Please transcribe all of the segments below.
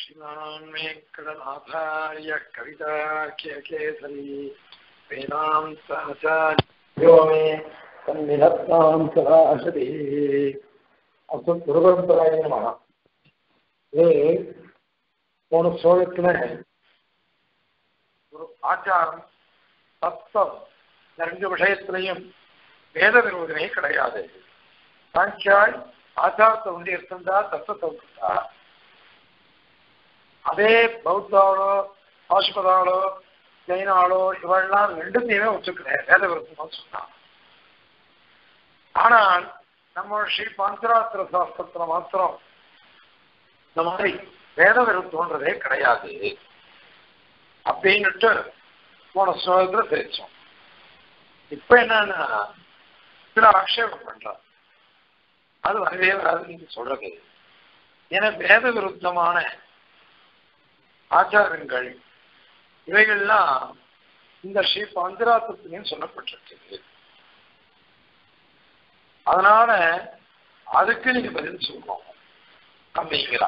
श्रीमान् वेङ्कटनाथार्य कविताख्यकेसरी वेदान्ताचार्यो मे सन्निधत्तां सदाशति அசு குருபரம்பராய நமகா இது போன ஸ்லோகத்துல ஒரு ஆச்சாரம் தத்துவம் இந்த ரெண்டு விஷயத்திலையும் வேத விரோதமே கிடையாது சாங்கியாய் ஆச்சாரத்தை உண்டு இருந்தா தத்துவத்தை உண்டா அதே பௌத்தாளோ பாசுபதாளோ ஜெயினாளோ இவெல்லாம் ரெண்டுத்தையுமே ஒத்துக்கிறேன் வேத விருத்தம் சொன்னான் ஆனால் நம்ம ஸ்ரீ பாஞ்சராத்திர சாஸ்திரத்துல மாத்திரம் இந்த மாதிரி வேத விருத்தம்ன்றதே கிடையாது அப்படின்னுட்டு போன ஸ்லோகத்துல தெரிச்சோம் இப்ப என்னன்னா சில ஆக்ஷேபம் பண்றான் அது வரவே வராது நீங்க சொல்றது ஏன்னா வேத விருத்தமான ஆச்சாரங்கள் இவைகள்லாம் இந்த ஸ்ரீ பஞ்சராத்திரத்திலையும் சொல்லப்பட்டிருக்கு அதனால அதுக்கு நீங்க பதில் சொல்லணும் அப்படிங்கிறா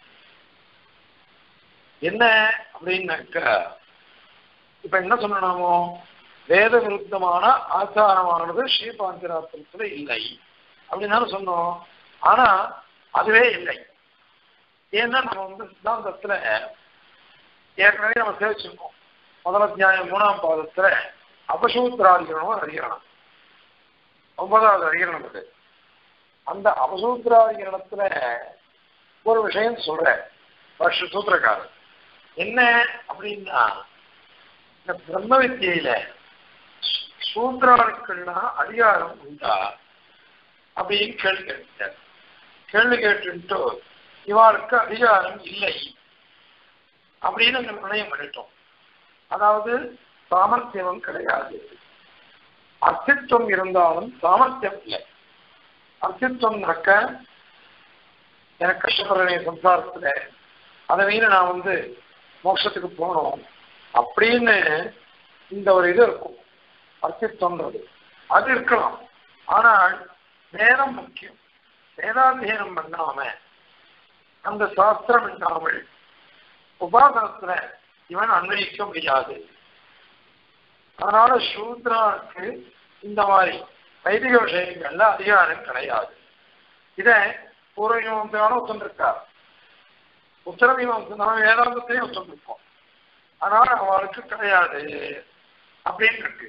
என்ன அப்படின்னாக்க இப்ப என்ன சொல்லணுமோ வேத விருத்தமான ஆச்சாரமானது ஸ்ரீ பாஞ்சராத்திரத்துல இல்லை அப்படின்னு சொன்னோம் ஆனா அதுவே இல்லை ஏன்னா நம்ம வந்து சித்தாந்தத்துல ஏற்கனவே நம்ம சேவிச்சிருக்கோம் முதல் அத்தியாயம் மூணாம் பாதத்துல அபசூத்திராதிகரணம் அறியணும் ஒன்பதாவது அதிகரணம் இது அந்த அபசூத்திராதிகரணத்துல ஒரு விஷயம் சொல்ற வருஷ சூத்திரக்காரர் என்ன அப்படின்னா இந்த பிரம்ம வித்தியில சூத்திராளுக்கள்னா அதிகாரம் உண்டா அப்படின்னு கேள்வி கேட்டார் கேள்வி கேட்டுட்டு இவாளுக்கு அதிகாரம் இல்லை அப்படின்னு அந்த நிர்ணயம் பண்ணிட்டோம் அதாவது சாமர்த்தியம் கிடையாது அஸ்தித்வம் இருந்தாலும் சாமர்த்தியம் இல்லை அஸ்தித்வம்னாக்க எனக்கு கஷ்டப்படுறேன் சம்சாரத்துல அதை மீறி நான் வந்து மோட்சத்துக்கு போகணும் அப்படின்னு இந்த ஒரு இது இருக்கும் அஸ்தித்வம்ன்றது அது இருக்கலாம் ஆனால் வேதம் முக்கியம் வேதாத்தியனம் பண்ணாம அந்த சாஸ்திரம் இல்லாமல் உபாசனத்துல இவன் அன்வயிக்க முடியாது அதனால சூத்ராவுக்கு இந்த மாதிரி வைதிக விஷயங்கள்ல அதிகாரம் கிடையாது இத பூர்வீமாசையான ஒத்துருக்கார் உத்தரமீமாசை நம்ம வேதாந்தத்தையும் ஒத்துருக்கோம் அதனால அவளுக்கு கிடையாது அப்படின்னு இருக்கு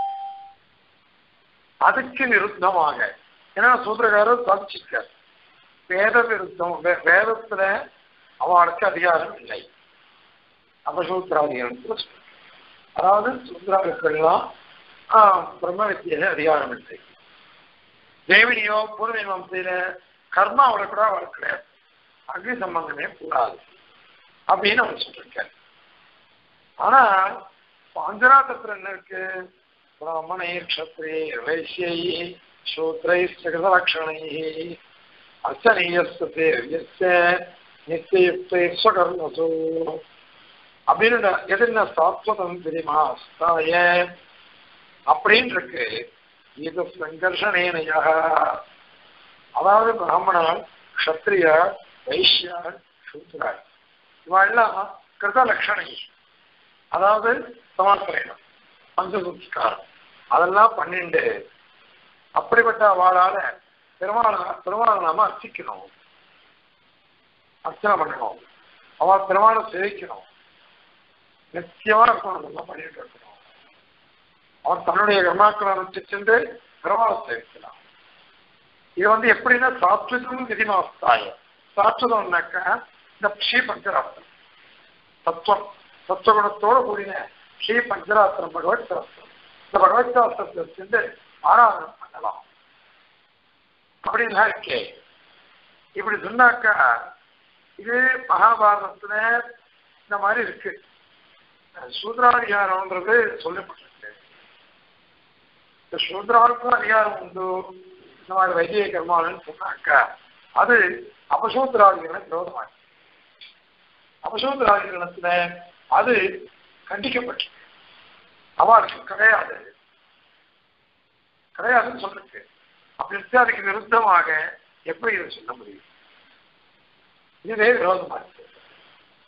அதுக்கு விருத்தமாக ஏன்னா சூத்திரக்காரர் சாதிச்சிருக்கார் வேத விருத்தம் வேதத்துல அவளுக்கு அதிகாரம் இல்லை அபசூத்திராதிகாரத்துல அதாவது சுந்தராக்கள்லாம் பிரம்ம வித்தியில அதிகாரம் இல்லை தேவினியோ பூர்வீமாசையில கர்மாவோட கூட அவர் கிடையாது அக்னி சம்பந்தமே கூடாது அப்படின்னு அவர் சொல்லிருக்காரு ஆனா பாஞ்சராத்திரத்துல என்ன இருக்கு பிராமணை க்ஷத்ரே வைசியை சூத்ரை சகதலட்சணை அர்ச்சனீயஸ்தே நித்தியுக்தை ஸ்வகர்மசோ அப்படின்னு எதுனா சாத்வதம் தெரியுமா ஸ்தாய அப்படின்னு இருக்கு இது சங்கர்ஷனேனையா அதாவது பிராமணன் க்ஷத்ரிய வைஷ்யா சூத்ரா இவெல்லாம் கிருத லட்சணை அதாவது சமாசிரயம் பஞ்சசம்ஸ்காரம் அதெல்லாம் பண்ணிண்டு அப்படிப்பட்ட அவளால பெருமாள பெருமாளை நாம அர்ச்சிக்கணும் அர்ச்சனை பண்ணணும் அவள் பெருமாளை சேவிக்கணும் நிச்சயமா இருக்கணும் அதெல்லாம் பண்ணிட்டு இருக்கணும் அவன் தன்னுடைய கர்மாக்களை அனுப்பிச்சு பெருமாளை சேவிக்கலாம் இது வந்து எப்படின்னா சாத்விகம் விதிமாஸ்தாயம் சாத்விகம்னாக்கா இந்த ஸ்ரீ பஞ்சராத்திரம் தத்துவம் தத்துவகுணத்தோட கூடின ஸ்ரீ பஞ்சராத்திரம் பகவத் சாஸ்திரம் இந்த பகவத் சாஸ்திரத்தை வச்சுட்டு ஆராதனை பண்ணலாம் அப்படின்னா இருக்கே இப்படி சொன்னாக்கா இது மகாபாரதத்துல இந்த மாதிரி இருக்கு சூத்ராதிகாரம்ன்றது சொல்லப்பட்டிருக்கு இந்த சூத்ராவுக்கும் அதிகாரம் உண்டு இந்த மாதிரி வைத்திய கர்மாலன்னு சொன்னாக்கா அது அபசூத்ராதிகரண விரோதமாச்சு அபசூத்ராதிகரணத்துல அது கண்டிக்கப்பட்டு அவளுக்கு கிடையாது கிடையாதுன்னு சொல்லிருக்கு அப்படி அதுக்கு விருத்தமாக எப்படி இதை சொல்ல முடியும் இதுவே விரோதமா இருக்கு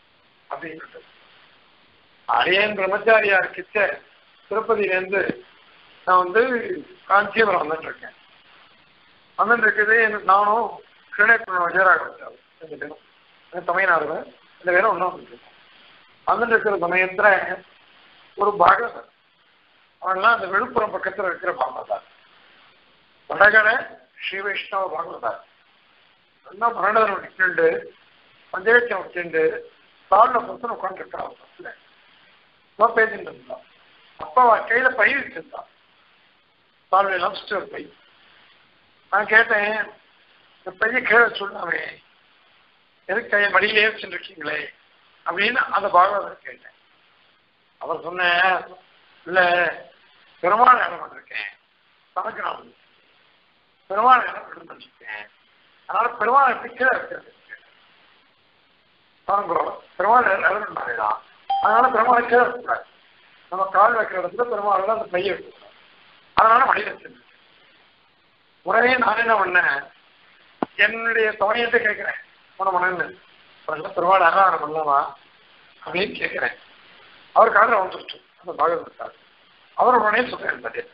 அப்படின்ட்டு அரியன் பிரம்மச்சாரியா கிட்ட திருப்பதியிலேருந்து நான் வந்து காஞ்சிபுரம் வந்துட்டு இருக்கேன் வந்துட்டு இருக்குது எனக்கு நானும் கிருணேக்குள்ள விஜயராக வச்சாரு ரெண்டு பேரும் எனக்கு தமிழ்நாடு ரெண்டு பேரும் ஒன்றும் வந்துருக்கோம் வந்துட்டு இருக்கிற சமயத்துல ஒரு பாகவதர் அவன்லாம் அந்த விழுப்புரம் பக்கத்துல இருக்கிற பாகவதார் வடகரை ஸ்ரீ வைஷ்ணவ பாகவதார் நல்லா பன்னெண்டு விட்டுண்டு பஞ்சவேச்சம் விட்டுண்டு காலில் பத்து உட்காந்துருக்கான் பஸ்ல நான் பேசிட்டு இருந்தான் அப்பா அவன் கையில பை வச்சிருந்தான் காலில் எல்லாம் ஒரு பை நான் கேட்டேன் இந்த பைய கீழே சொல்லாமே எதுக்கு கையை மடியிலே வச்சுருக்கீங்களே அப்படின்னு அந்த பாகவதர் கேட்டேன் அவர் சொன்ன இல்ல பெருமாள் இடம் வந்திருக்கேன் தனக்கு நான் பெருமாள் இடம் விடும் பண்ணிருக்கேன் அதனால பெருமாள் எப்படி கீழே வைக்கிறது பாருங்களோ பெருமாள் இடம் தான் அதனால பெருமாளை கீழே வைக்கூடாது நம்ம கால் வைக்கிற இடத்துல பெருமாள் அந்த பைய வைக்கக்கூடாது அதனால மடி வச்சிருந்தேன் உடனே நான் என்ன பண்ணேன் என்னுடைய துணையத்தை கேட்கிறேன் போன மனன்னு பெருமாள் ஆகாரம் பண்ணலாமா அப்படின்னு கேட்கிறேன் அவர் காதல வந்துருச்சு அந்த பாகவதற்காக அவர் உடனே சொல்றேன் பதில்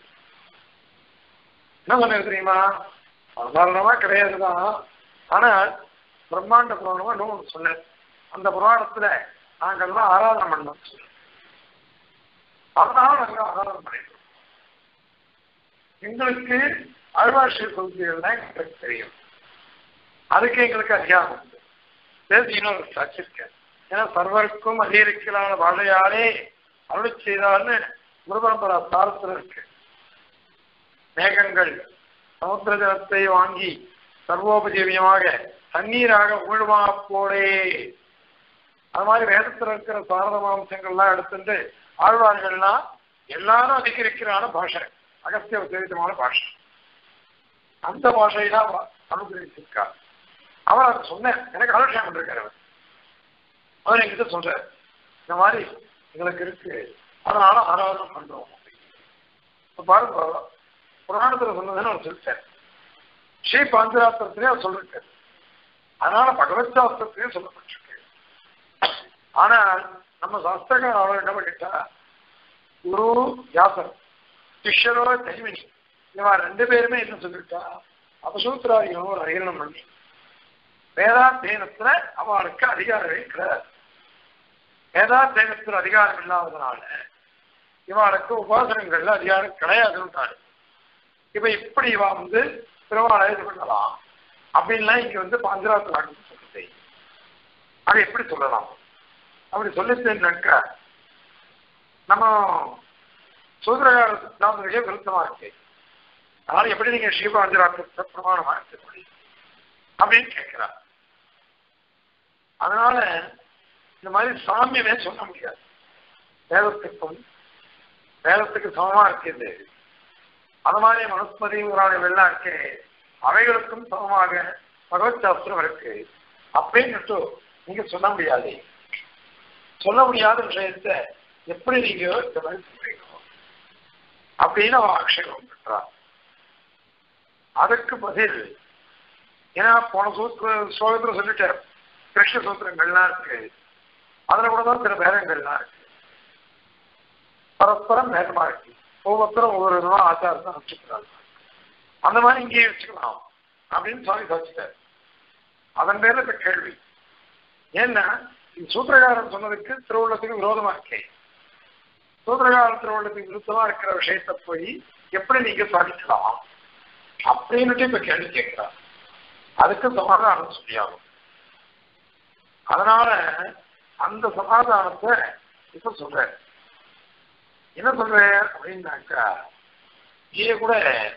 என்ன சொன்னது தெரியுமா சாதாரணமா கிடையாதுதான் ஆனால் பிரம்மாண்ட புராணமா இன்னும் சொன்னேன் அந்த புராணத்துல நாங்கள்லாம் ஆராதனை பண்ணோம் அதனால நாங்க ஆராதனை பண்ணிடுறோம் எங்களுக்கு அழ்வாசிய கொள்கைகள் தான் எங்களுக்கு தெரியும் அதுக்கு எங்களுக்கு அதிகாரம் உண்டு பேசிக்கணும் ஒரு சாட்சி இருக்க ஏன்னா சர்வருக்கும் அதிகரிக்கலான வாழையாலே அருளை செய்தார்னு முருகம்பரா சாரத்தில் இருக்கு மேகங்கள் சமுத்திர ஜலத்தை வாங்கி சர்வோபஜீவியமாக தண்ணீராக ஊழ்மா போலே அது மாதிரி வேதத்தில் இருக்கிற சாரதமாம்சங்கள்லாம் எடுத்துட்டு ஆழ்வார்கள்லாம் எல்லாரும் அதிகரிக்கிறான பாஷை அகஸ்திய உத்தேவிதமான பாஷை அந்த பாஷையை தான் அனுகிரகிச்சிருக்கார் அவர் அதை சொன்னேன் எனக்கு ஆலோசனை பண்ணிருக்காரு அவர் அவர் என்கிட்ட சொல்றாரு இந்த மாதிரி எங்களுக்கு இருக்கு அதனால ஆராதனை பண்றோம் இப்ப பாருங்க புராணத்துல சொன்னதுன்னு அவர் சொல்லிட்டார் ஸ்ரீ பாஞ்சராத்திரத்திலே அவர் சொல்லிருக்காரு அதனால பகவத் சாஸ்திரத்திலே சொல்லப்பட்டிருக்கு ஆனால் நம்ம சாஸ்திரங்கள் அவர் என்ன பண்ணிட்டா குரு வியாசர் சிஷ்யரோ தைமினி இவா ரெண்டு பேருமே என்ன சொல்லிட்டா அபசூத்திராதிகளும் ஒரு அதிகரணம் பண்ணி வேதாத்தியனத்துல அவளுக்கு அதிகாரமே கிடையாது வேதாத்தியனத்தில் அதிகாரம் இல்லாததுனால இவாளுக்கு உபாசனங்கள்ல அதிகாரம் கிடையாதுன்னு இப்ப இப்படி இவா வந்து பெருமாளை இது பண்ணலாம் அப்படின்லாம் இங்க வந்து பாஞ்சராத்து சொல்லுது அதை எப்படி சொல்லலாம் அப்படி சொல்லிச்சுன்னாக்க நம்ம சூத்திரகார சித்தாந்தங்களே விருத்தமா இருக்கு அதனால எப்படி நீங்க ஸ்ரீபாஞ்சராத்திரத்தை பிரமாணமா எடுத்துக்க முடியும் அப்படின்னு கேட்கிறார் அதனால இந்த மாதிரி சாமியமே சொல்ல முடியாது வேதத்துக்கும் வேதத்துக்கு சமமா இருக்குது அது மாதிரி மனுஸ்மதி முதலாளிகள்லாம் இருக்கு அவைகளுக்கும் சமமாக பகவத் சாஸ்திரம் இருக்கு அப்படின்னு நீங்க சொல்ல முடியாது சொல்ல முடியாத விஷயத்த எப்படி நீங்க இந்த மாதிரி சொல்றீங்க அப்படின்னு அவன் ஆட்சேபம் பண்றான் அதுக்கு பதில் ஏன்னா போன சூத்திர ஸ்லோகத்துல சொல்லிட்டார் கிருஷ்ண சூத்திரங்கள்லாம் இருக்கு அதுல கூட தான் சில பேரங்கள்லாம் இருக்கு பரஸ்பரம் பேதமா இருக்கு ஒவ்வொருத்தரும் ஒவ்வொரு விதமா ஆச்சாரத்தை வச்சுக்கிறாங்க அந்த மாதிரி இங்கேயே வச்சுக்கலாம் அப்படின்னு சுவாமி சாதிச்சிட்டார் அதன் பேர்ல இப்ப கேள்வி ஏன்னா இது சூத்திரகாரன் சொன்னதுக்கு திருவள்ளத்துக்கு விரோதமா இருக்கே சூத்திரகார திருவள்ளத்துக்கு விருத்தமா இருக்கிற விஷயத்த போய் எப்படி நீங்க சாதிக்கலாம் அப்படின்னுட்டு இப்ப கேள்வி கேட்கிறார் அதுக்கு சமாதானம் சொல்லியாகும் அதனால அந்த சமாதானத்தை இப்ப சொல்ற என்ன சொல்ற அப்படின்னாக்கா இங்கே கூட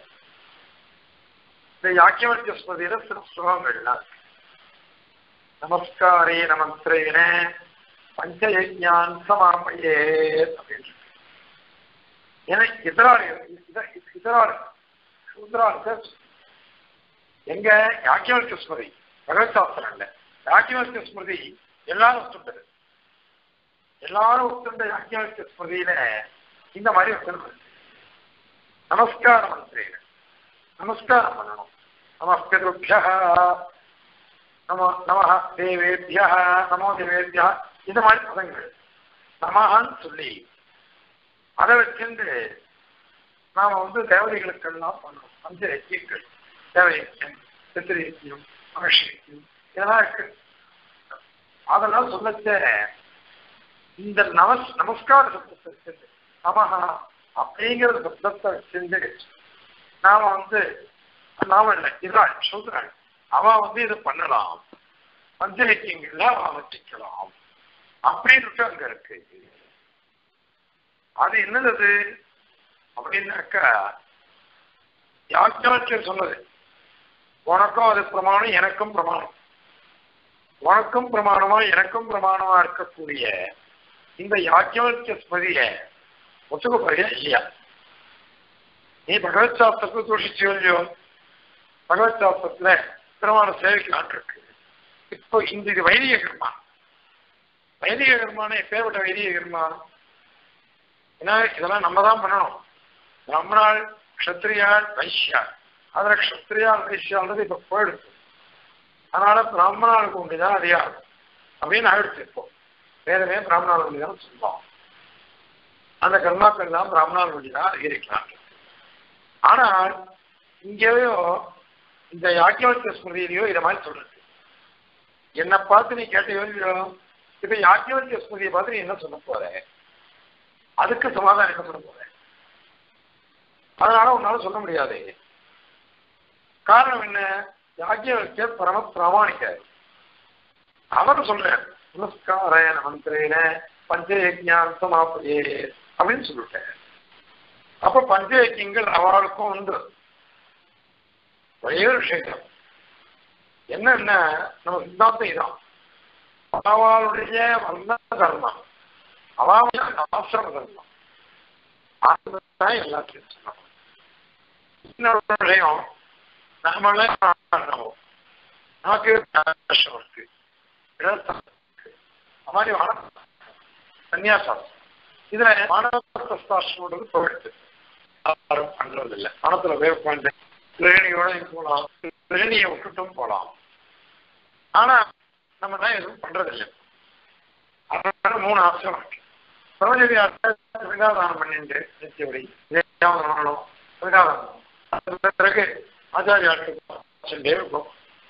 இந்த யாக்கியவர்த்திய ஸ்மதியில சில ஸ்லோகங்கள்லாம் நமஸ்காரே நமஸ்திரேன பஞ்சயஜான் சமாமையே அப்படின்னு ஏன்னா இதராடு இதராடு சூத்ரார்த்த எங்க யாக்கியவர்த்திய ஸ்மதி பகவத் சாஸ்திரம் இல்ல யாக்கியவர்த்திய ஸ்மிருதி எல்லாரும் ஒத்துண்டது எல்லாரும் ஒத்துண்ட யாக்கியவர்த்திய ஸ்மிருதியில இந்த மாதிரி ஒத்துண்டு நமஸ்காரம் மந்திரீங்க நமஸ்காரம் பண்ணணும் நமஸ்கிருபியா நம நம தேவேபியா நமோ தேவேபியா இந்த மாதிரி பதங்கள் நமகான்னு சொல்லி அதை வச்சுட்டு நாம வந்து தேவதைகளுக்கெல்லாம் பண்ணணும் பஞ்ச யஜ்யங்கள் தேவயஜ்யம் பித்திரியஜ்யம் மகர்ஷியம் இதெல்லாம் இருக்கு அதெல்லாம் சொல்லச்ச இந்த நமஸ் நமஸ்கார சப்தத்தை வச்சுட்டு நமஹா அப்படிங்கிற சப்தத்தை வச்சுட்டு நாம வந்து நாம இல்லை இதாள் சொல்றாள் அவ வந்து இதை பண்ணலாம் பஞ்சயக்கியங்கள்ல அவ வச்சுக்கலாம் அப்படின்னு அங்க இருக்கு அது என்னது அது அப்படின்னாக்கா யாக்கியாச்சர் சொன்னது உனக்கும் அது பிரமாணம் எனக்கும் பிரமாணம் உனக்கும் பிரமாணமா எனக்கும் பிரமாணமா இருக்கக்கூடிய இந்த யாக்கியவல்ய ஸ்மதிய ஒத்துக்க போறியா இல்லையா நீ பகவத் சாஸ்திரத்தை தூஷிச்சு இல்லையோ பகவத் சாஸ்திரத்துல பிரமாண சேவைக்கலான் இருக்கு இப்போ இந்த இது வைதிக கர்மா வைதிக கர்மான எப்பேற்பட்ட வைதிக கர்மா ஏன்னா இதெல்லாம் நம்ம தான் பண்ணணும் பிராமணாள் க்ஷத்ரியாள் வைஷ்யா அதுல க்ஷத்ரியாள் வைஷ்யான்றது இப்ப போயிடுது அதனால பிராமணாளுக்கு உண்டுதான் அதிகாரம் அப்படின்னு ஆயிடுச்சு இப்போ வேதமே பிராமணாள் உண்டுதான் சொல்லுவோம் அந்த கர்மாக்கள் எல்லாம் பிராமணாள் உண்டுதான் அதிகரிக்கலாம் ஆனால் இங்கேயோ இந்த யாக்கியவத்திய ஸ்மிருதியிலையோ இதை மாதிரி சொல்றது என்னை பார்த்து நீ கேட்டையோ இல்லையோ இப்ப யாக்கியவத்திய ஸ்மிருதியை பார்த்து நீ என்ன சொல்ல போற அதுக்கு சமாதானம் என்ன சொல்ல போற அதனால உன்னால சொல்ல முடியாது காரணம் என்ன யாக்கியவத்தியர் பரம பிராமணிக்காரு அவர் சொல்றார் நமஸ்காரேன மந்திரேன பஞ்சயஜான் சமாப்பதே அப்படின்னு சொல்லிட்டார் அப்ப பஞ்சயக்கியங்கள் அவளுக்கும் உண்டு ஒரே ஒரு விஷயம் என்னன்னா நம்ம சித்தாந்தம் இதான் அவளுடைய வந்த தர்மம் அவளுடைய ஆசிரம தர்மம் அதுதான் எல்லாத்தையும் சொல்லணும் இன்னொரு விஷயம் நாமளே நமக்கு கஷ்டம் இருக்கு மாதிரி சன்னியாசம் இதுல மாணவஸ்தாசிரமோட போயிடுது யாரும் பண்றது இல்லை பணத்துல வேவ் பாயிண்ட் கிரகணியோட போகலாம் கிரகணியை விட்டுட்டும் போகலாம் ஆனா நம்ம தான் எதுவும் பண்றது இல்லை அதனால மூணு ஆப்ஷன் இருக்கு பிரபஞ்சதி விகாதானம் பண்ணிட்டு நித்தியபடி பண்ணணும் விகாதானம் பிறகு ஆச்சாரியாருக்கு இருக்கும்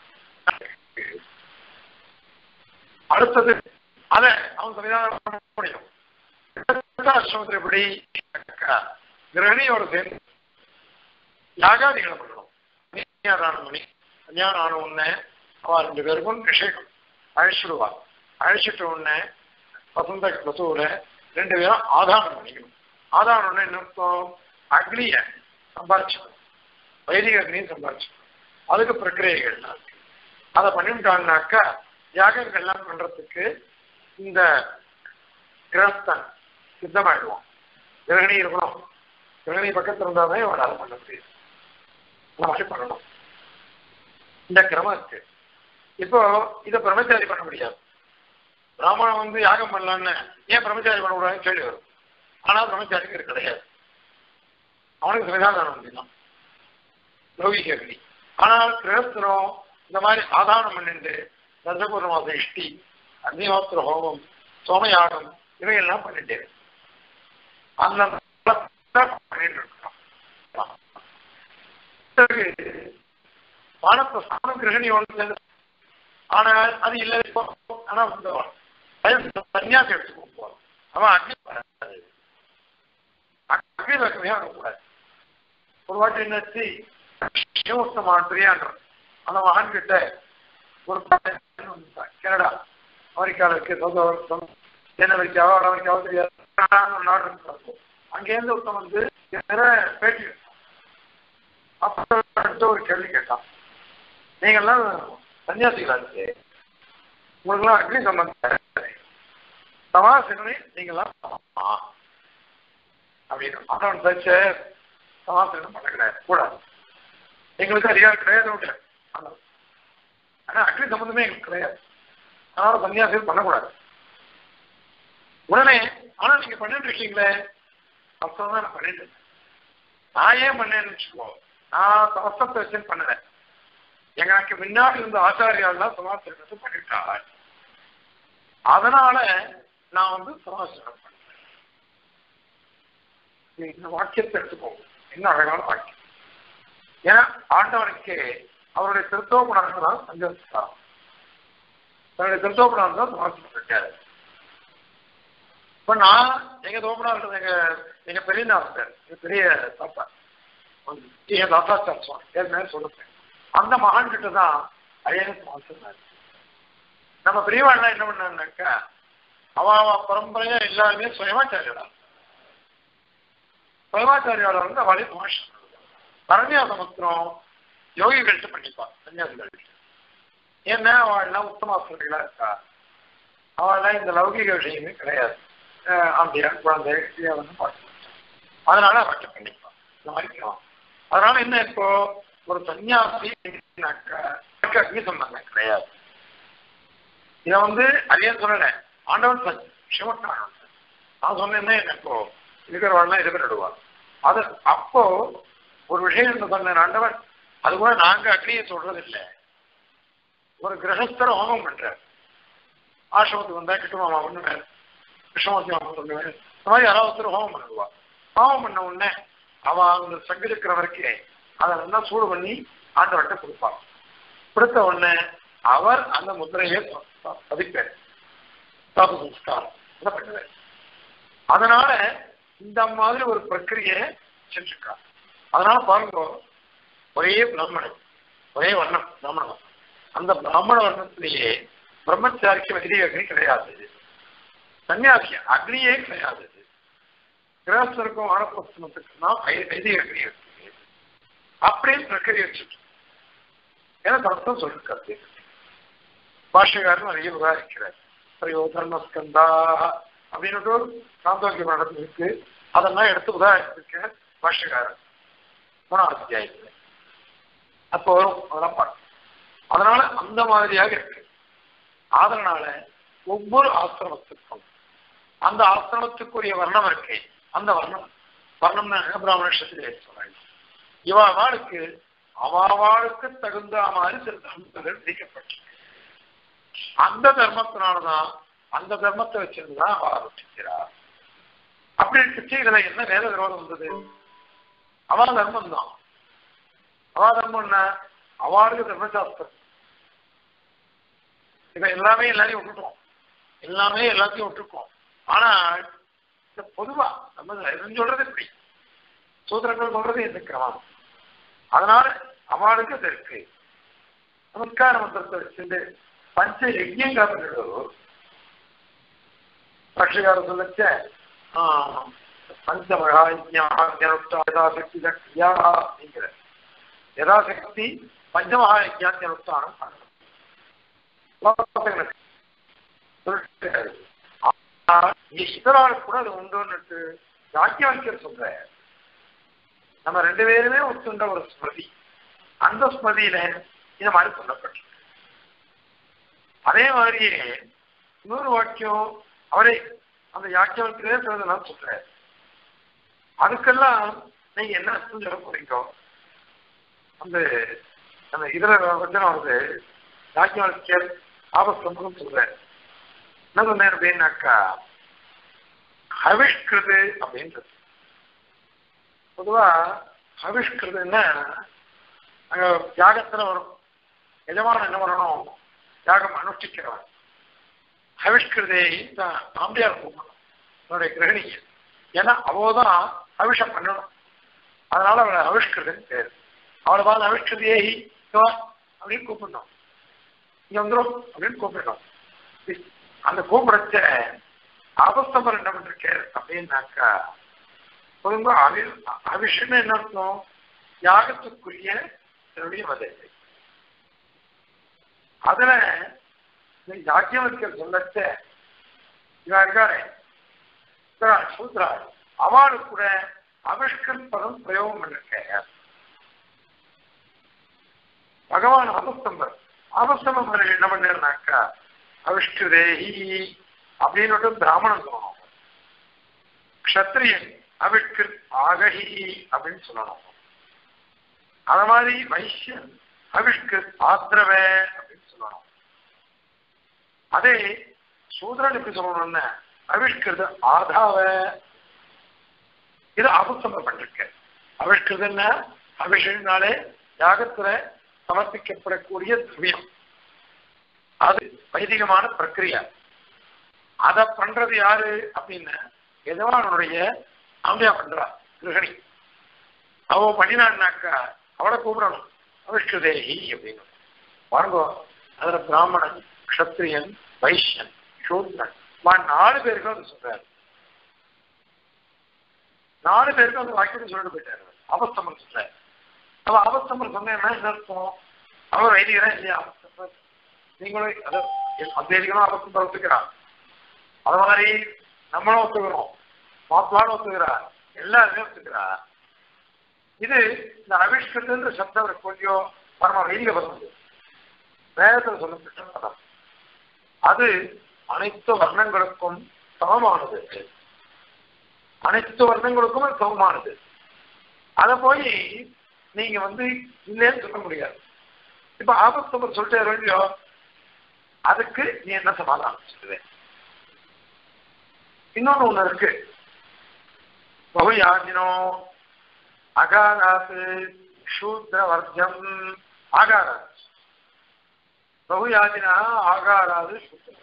அடுத்தது அத அவன் சன்னிதானம் பண்ண முடியும் ஆசிரமத்தில் எப்படி கிரகணியோட சேர்ந்து யாகாதிகளை பண்ணணும் கன்யாதானம் பண்ணி கல்யாணம் ஆன உடனே அவ ரெண்டு பேருக்கும் நிஷேகம் அழைச்சிடுவா அழைச்சிட்ட உடனே வசந்த வசூல ரெண்டு பேரும் ஆதாரம் பண்ணிக்கணும் ஆதாரம் என்ன அர்த்தம் அக்னிய சம்பாதிச்சணும் வைதிக அக்னியும் சம்பாதிச்சணும் அதுக்கு பிரக்கிரியைகள்லாம் இருக்கு அதை பண்ணிவிட்டாங்கனாக்கா யாகங்கள்லாம் பண்றதுக்கு இந்த கிரகஸ்தன் சித்தமாயிடுவான் கிரகணி இருக்கணும் கிரகணி பக்கத்தில் இருந்தாதான் அவனால் பண்ண முடியும் மாதிரி பண்ணணும் இந்த கிரமம் இருக்கு இப்போ இதை பிரம்மச்சாரி பண்ண முடியாது பிராமணன் வந்து யாகம் பண்ணலான்னு ஏன் பிரம்மச்சாரி பண்ணக்கூடாதுன்னு கேள்வி வரும் ஆனால் பிரம்மச்சாரிக்கு இது கிடையாது அவனுக்கு சன்னிதானம் அப்படின்னா லௌகிக அக்னி ஆனால் கிரகஸ்தனம் இந்த மாதிரி ஆதானம் பண்ணிட்டு தசபூர்ண மாச இஷ்டி அக்னிஹோத்திர ஹோமம் சோமயாகம் இவையெல்லாம் பண்ணிட்டு அந்த பண்ணிட்டு இருக்கான் வானப்பிரஸ்தானம் கிரகணியோட ஆனால் அது இல்லை இப்போ ஆனா சன்னியாசம் எடுத்துக்கோ போறோம் அவன் அக்னி அக்னி பக்கமே வரக்கூடாது ஒரு வாட்டி என்னாச்சு சிவஸ்த மாதிரியான்றான் அந்த மகன் கிட்ட ஒரு கனடா அமெரிக்காவில் இருக்கு தென் அமெரிக்காவோ வட அமெரிக்காவோ தெரியாது நாடு இருக்கும் அங்கேருந்து ஒருத்தன் வந்து பேட்டி அப்ப ஒரு கேள்வி கேட்டான் நீங்கெல்லாம் சன்னியாசிகளா இருக்கு உங்களுக்குலாம் அக்னி சம்பந்தம் சமாசனமே நீங்கெல்லாம் அப்படின்னு அவன் தச்ச சமாசனம் பண்ண கிடையாது கூடாது எங்களுக்கு அதிகாரம் கிடையாது விட்டு ஆனா அக்னி சம்பந்தமே எங்களுக்கு கிடையாது அதனால சன்னியாசிகள் பண்ணக்கூடாது உடனே ஆனா நீங்க பண்ணிட்டு இருக்கீங்களே அப்புறம் தான் நான் பண்ணிட்டு நான் ஏன் பண்ணேன்னு வச்சுக்கோ நான் சமஸ்தத்தை வச்சு பண்ணல எனக்கு முன்னாடி இருந்த ஆச்சாரியாலாம் சமாச்சரணத்தை பண்ணிட்டாள் அதனால நான் வந்து சமாச்சரணம் பண்றேன் இந்த வாக்கியத்தை எடுத்துக்கோங்க என்ன அழகான வாக்கியம் ஏன்னா ஆண்டவனுக்கு அவருடைய திருத்தோகுணம் தான் சஞ்சரிச்சார் தன்னுடைய திருத்தோகுணம் தான் சமாச்சரணம் இருக்காரு இப்ப நான் எங்க தோப்பனா எங்க எங்க பெரிய நாஸ்தர் எங்க பெரிய தாத்தா என் தாத்தாச்சார் சுவாமி ஏற்கனவே சொல்லுறேன் அந்த மகான் கிட்ட தான் ஐயனுக்கு மாசம் நம்ம பெரியவாள்லாம் என்ன பண்ணாங்கன்னாக்கா அவ அவ பரம்பரையா எல்லாருமே சுயமாச்சாரியாளா சுயமாச்சாரியாளர் வந்து அவளே மாஷம் பரநியாச மந்திரம் யோகிகள்கிட்ட பண்ணிப்பா சன்னியாசிகள்கிட்ட ஏன்னா அவள்லாம் உத்தமாசர்களா இருக்கா அவள்லாம் இந்த லௌகிக விஷயமே கிடையாது ஆம்பியான் குழந்தை இதை வந்து பார்க்க அதனால அவர்கிட்ட பண்ணிப்பான் இந்த மாதிரி கேட்கலாம் அதனால என்ன இப்போ ஒரு சன்னியாசி அக்னி சம்பந்தம் கிடையாது இதை வந்து அதையே சொல்லல ஆண்டவன் சிவக்கான நான் சொன்னேன்னா என்ன இப்போ இருக்கிறவெல்லாம் இருக்கிற விடுவார் அது அப்போ ஒரு விஷயம் என்ன சொன்னேன் ஆண்டவன் அது கூட நாங்க அக்னியை சொல்றது இல்லை ஒரு கிரகஸ்தர ஹோமம் பண்றார் ஆசிரமத்துக்கு வந்தா கிட்டுமாமா பண்ணுவேன் கிருஷ்ணமூர்த்தி மாமா பண்ணுவேன் இந்த மாதிரி யாராவது ஒருத்தர் ஹோமம் பண்ணுவா ஹோமம் பண்ண உடனே அவ அந்த சங்கரிக்கிறவருக்கு அதை நல்லா சூடு பண்ணி ஆண்டவர்கிட்ட கொடுப்பார் கொடுத்த உடனே அவர் அந்த முத்திரையை பதிப்பார் தாப சம்ஸ்காரம் அதை பண்ணுவார் அதனால இந்த மாதிரி ஒரு பிரக்கிரியை செஞ்சிருக்கார் அதனால பாருங்க ஒரே பிராமணன் ஒரே வர்ணம் பிராமணன் அந்த பிராமண வர்ணத்திலேயே பிரம்மச்சாரிக்கு வைதிக அக்னி கிடையாது சன்னியாசி அக்னியே கிடையாது கிரகஸ்தருக்கும் ஆனப்பஸ்தனத்துக்குன்னா வைதிக அக்னி இருக்கு அப்படின்னு பிரக்கிரியை வச்சுட்டு ஏன்னா தர்த்தம் சொல்லிருக்காரு பாஷ்யக்காரன் நிறைய விவாதிக்கிறார் பிரியோ தர்மஸ்கந்தா அப்படின்னு சாந்தோக்கிய மடத்தில் இருக்கு அதெல்லாம் எடுத்து உதாரணத்துக்கு பாஷ்யக்காரன் மூணாவது அத்தியாயத்தில் அப்போ வரும் அதெல்லாம் பார்க்கணும் அதனால அந்த மாதிரியாக இருக்கு அதனால ஒவ்வொரு ஆசிரமத்துக்கும் அந்த ஆசிரமத்துக்குரிய வர்ணம் இருக்கு அந்த வர்ணம் வர்ணம் பிராமணத்தில் சொல்றாங்க இவாளுக்கு அவாவாளுக்கு தகுந்த மாதிரி சில தர்மங்கள் விதிக்கப்பட்டிருக்கு அந்த தர்மத்தினாலதான் அந்த தர்மத்தை வச்சிருந்துதான் அவ ஆரம்பிக்கிறார் அப்படி இருந்துச்சு இதுல என்ன வேத விரோதம் வந்தது அவா தர்மம் தான் அவா தர்மம் என்ன அவாளுக்கு தர்மசாஸ்திரம் இப்ப எல்லாமே எல்லாரையும் விட்டுட்டோம் எல்லாமே எல்லாத்தையும் விட்டுருக்கோம் ஆனா பொதுவா நம்ம சொல்றது எப்படி சூத்திரங்கள் சொல்றது இந்த கிரமம் அதனால அவளுக்கு அது இருக்கு நமஸ்கார மந்திரத்தை வச்சுட்டு பஞ்ச யஜ்யங்காரர்கள் பட்சிகார சொல்லச்ச பஞ்சமகாயஜாசக்தி சக்தியா அப்படிங்கிற யதாசக்தி பஞ்சமகாயஜாத்தி அனுஷ்டானம் இதனால் கூட அது உண்டுன்னு யாக்கியவாக்கியர் சொல்ற நம்ம ரெண்டு பேருமே ஒத்துண்ட ஒரு ஸ்மிருதி அந்த ஸ்மிருதியில இந்த மாதிரி சொல்லப்பட்டிருக்கு அதே மாதிரியே இன்னொரு வாக்கியம் அவரே அந்த யாக்கியவத்திலே நான் சொல்றேன் அதுக்கெல்லாம் நீங்க என்ன அர்த்தம் சொல்ல போறீங்க அந்த அந்த இதுல வச்சனம் வருது யாக்கியவாக்கியர் ஆபஸ்தம்பம் சொல்றேன் என்ன சொன்னேன் அப்படின்னாக்கா ஹவிஷ்கிருது அப்படின்றது பொதுவா ஹவிஷ்கிருதுன்னா அங்க யாகத்துல வரும் எஜமான என்ன வரணும் யாகம் அனுஷ்டிக்கிறவன் ஹவிஷ்கிருதை தான் ஆம்பியார் கூப்பிடணும் என்னுடைய கிரகணிக்கு ஏன்னா அவதான் அவிஷம் பண்ணணும் அதனால அவளை ஹவிஷ்கிருதுன்னு பேரு அவளை பார்த்து ஹவிஷ்கிருதியே அப்படின்னு கூப்பிடணும் இங்க வந்துடும் அப்படின்னு கூப்பிடணும் அந்த கூப்பிடச்ச அபஸ்தம்பர் என்ன பண்ணிருக்காரு அப்படின்னாக்கா பொதுவா அவி அவிஷன்னு என்ன அர்த்தம் யாகத்துக்குரிய என்னுடைய வதை அதுல யாக்கியவர்கள் சொல்லச்ச இவன் இருக்காரு சூத்ரா அவளு கூட அவிஷ்கர் பதம் பிரயோகம் பண்ணிருக்க பகவான் ஆபஸ்தம்பர் ஆபஸ்தம்பர் என்ன பண்ணாக்கா அவிஷ்கிருதேஹி அப்படின்னு பிராமணன் சொல்லணும் க்ஷத்ரியன் அவிஷ்கிருத் ஆகஹி அப்படின்னு சொல்லணும் அது மாதிரி வைஷ்யன் அவிஷ்கு ஆத்திரவ அப்படின்னு சொல்லணும் அதே சூத்ரன் எப்படி சொல்லணும்னா அவிஷ்கிருத ஆதாவ இது அபுத்தம பண்ணிருக்க அவிஷ்கிருதன்னா அபிஷேகனாலே யாகத்துல சமர்ப்பிக்கப்படக்கூடிய திரவியம் அது வைதிகமான பிரக்கிரியா அதை பண்றது யாரு அப்படின்னா எஜமானுடைய அம்மையா பண்றா கிரகணி அவ பண்ணினான்னாக்கா அவளை கூப்பிடணும் அவிஷ்கிருதேகி அப்படின்னு பாருங்க அதுல பிராமணன் க்ஷத்ரியன் வைஷ்யன் சூத்ரன் வா நாலு பேருக்கும் அது சொல்றாரு நாலு பேருக்கும் அந்த வாக்கியத்தை சொல்லிட்டு போயிட்டாரு அவஸ்தமன் சொல்றாரு அவ அவஸ்தமன் சொன்னா என்ன அர்த்தம் அவர் வைதிகரா இல்லையா அவஸ்தமர் நீங்களும் அது அத்வைதிகளும் அவஸ்தம் ஒத்துக்கிறான் அது மாதிரி நம்மளும் ஒத்துக்கிறோம் மாப்பிளான்னு ஒத்துக்கிறா எல்லாருமே ஒத்துக்கிறா இது இந்த அவிஷ்கிருத்துன்ற சப்தம் கொஞ்சம் பரம வெளியில வருது வேதத்தில் சொல்லப்பட்ட பதம் அது அனைத்து வர்ணங்களுக்கும் சமமானது அனைத்து வர்ணங்களுக்கும் அது சமமானது அதை போய் நீங்க வந்து இல்லைன்னு சொல்ல முடியாது இப்ப ஆபத்து சொல்லிட்டு இல்லையோ அதுக்கு நீ என்ன சமாதானம் சொல்லுவேன் இன்னொன்னு ஒண்ணு இருக்கு பகுயாஜினோ அகாராத்து சூத்ரவர்ஜம் ஆகாராது பகுயாஜினா ஆகாராது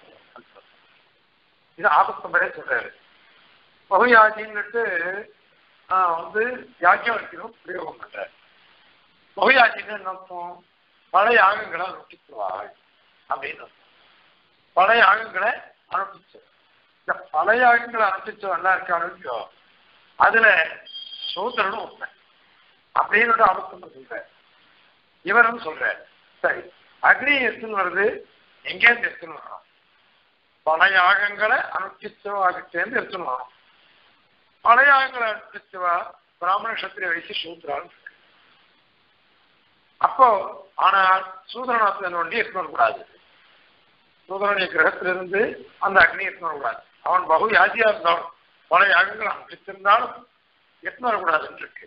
இது ஆபத்தம்பரே சொல்றாரு பகுயாஜின்னுட்டு வந்து யாக்கியம் வைக்கணும் பிரயோகம் பண்றாரு பகுயாஜின்னு என்ன அர்த்தம் பழைய யாகங்களை அனுஷ்டிக்குவாள் அப்படின்னு பழைய யாகங்களை அனுஷ்டிச்சு இந்த பழைய யாகங்களை அனுஷ்டிச்சு நல்லா இருக்கானு அதுல சூத்திரனும் உண்மை அப்படின்னு ஆபத்தம் சொல்ற இவரும் சொல்ற சரி அக்னி எத்துன்னு வருது எங்கேருந்து எடுத்துன்னு வரோம் பல யாகங்களை அனுஷ்டிச்சவாகிட்டேருந்து எடுத்துன்னு வரோம் பல யாகங்களை அனுஷ்டிச்சவா பிராமண சத்திரிய வயசு சூத்திரான்னு இருக்கு அப்போ ஆனால் சூதரநாத்தன் ஒண்டி எடுத்துன்னு வரக்கூடாது சூதரனுடைய கிரகத்திலிருந்து அந்த அக்னி எடுத்துன்னு வரக்கூடாது அவன் பகு யாதியா இருந்தாலும் பல யாகங்கள் அனுஷ்டிச்சிருந்தாலும் எடுத்துன்னு வரக்கூடாதுன்னு இருக்கு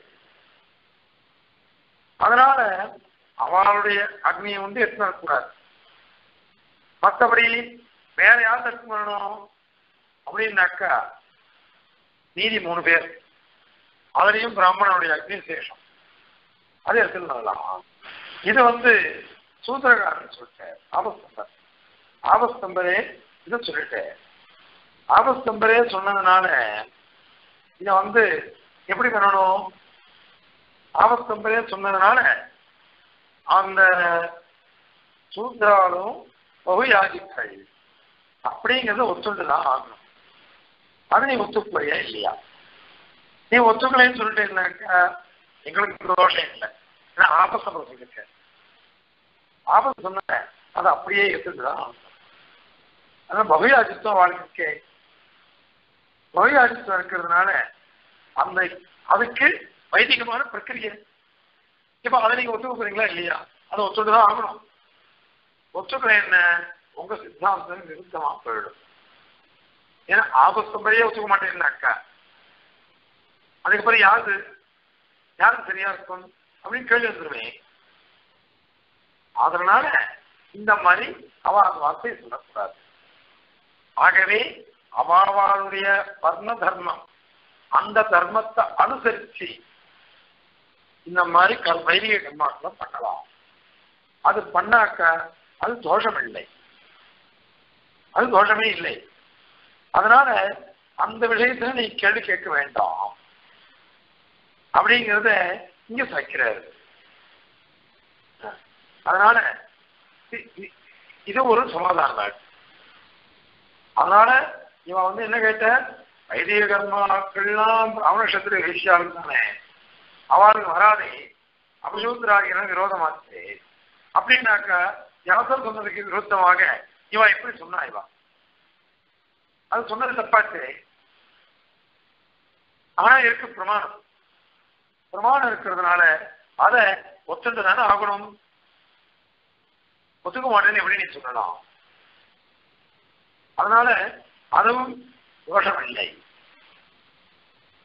அதனால அவளுடைய அக்னியை வந்து எடுத்துன்னு வரக்கூடாது மற்றபடி வேற யார் எடுத்து வரணும் அப்படின்னாக்கா நீதி மூணு பேர் அதுலயும் பிராமணனுடைய அக்னி சேஷம் அது எடுத்துன்னு வரலாம் இது வந்து சூத்திரகாரன் சொல்லிட்டேன் ஆபஸ்தம்பர் ஆபஸ்தம்பரே இதை சொல்லிட்டேன் ஆபஸ்தம்பரே சொன்னதுனால இதை வந்து எப்படி பண்ணணும் ஆபஸ்தம்பரே சொன்னதுனால அந்த சூத்ராலும் பகுயாதிக்கள் அப்படிங்கிறத ஒத்துண்டுதான் ஆகணும் அது நீ ஒத்துக்கலையா இல்லையா நீ ஒத்துக்கலைன்னு சொல்லிட்டேன்னாக்கா எங்களுக்கு தோஷம் இல்லை ஏன்னா ஆபஸ்தம்பரம் சொல்லிருக்க ஆபத்து சொன்ன அது அப்படியே எடுத்துட்டுதான் ஆகணும் அதான் பகுயாதித்வம் வாழ்க்கைக்கு பகுயாதித்வம் இருக்கிறதுனால அந்த அதுக்கு வைதிகமான பிரக்கிரியை இப்ப அதை நீங்க ஒத்துக்க போறீங்களா இல்லையா அதை ஒத்துட்டுதான் ஆகணும் ஒத்துக்கல என்ன உங்க சித்தாந்தம் நிறுத்தமா போயிடும் ஏன்னா ஆபஸ்தம்பரையே ஒத்துக்க மாட்டேன்னாக்கா அதுக்கப்புறம் யாரு யாரு சரியா இருக்கும் அப்படின்னு கேள்வி வந்துருவேன் அதனால இந்த மாதிரி அவ அந்த வார்த்தையை சொல்லக்கூடாது ஆகவே அவாவாளுடைய வர்ண தர்மம் அந்த தர்மத்தை அனுசரிச்சு இந்த மாதிரி க வைதிக கர்மாக்களை பண்ணலாம் அது பண்ணாக்க அது தோஷம் இல்லை அது தோஷமே இல்லை அதனால அந்த விஷயத்துல நீ கேள்வி கேட்க வேண்டாம் அப்படிங்கிறத இங்க சைக்கிறாரு அதனால இது ஒரு சமாதானம் அதனால இவன் வந்து என்ன கேட்ட வைதிக கர்மாக்கள்லாம் பிராமணத்துல விஷயம் தானே அவளுக்கு வராதே அபசூத்திராகின விரோதமாச்சு அப்படின்னாக்கா யாசர் சொன்னதுக்கு விருத்தமாக இவன் எப்படி சொன்னா இவன் அது சொன்னது தப்பாச்சு ஆனா இருக்கு பிரமாணம் பிரமாணம் இருக்கிறதுனால அதை ஒத்துண்டு தானே ஆகணும் ஒத்துக்க மாட்டேன்னு எப்படி நீ சொல்லலாம் அதனால அதுவும் தோஷம் இல்லை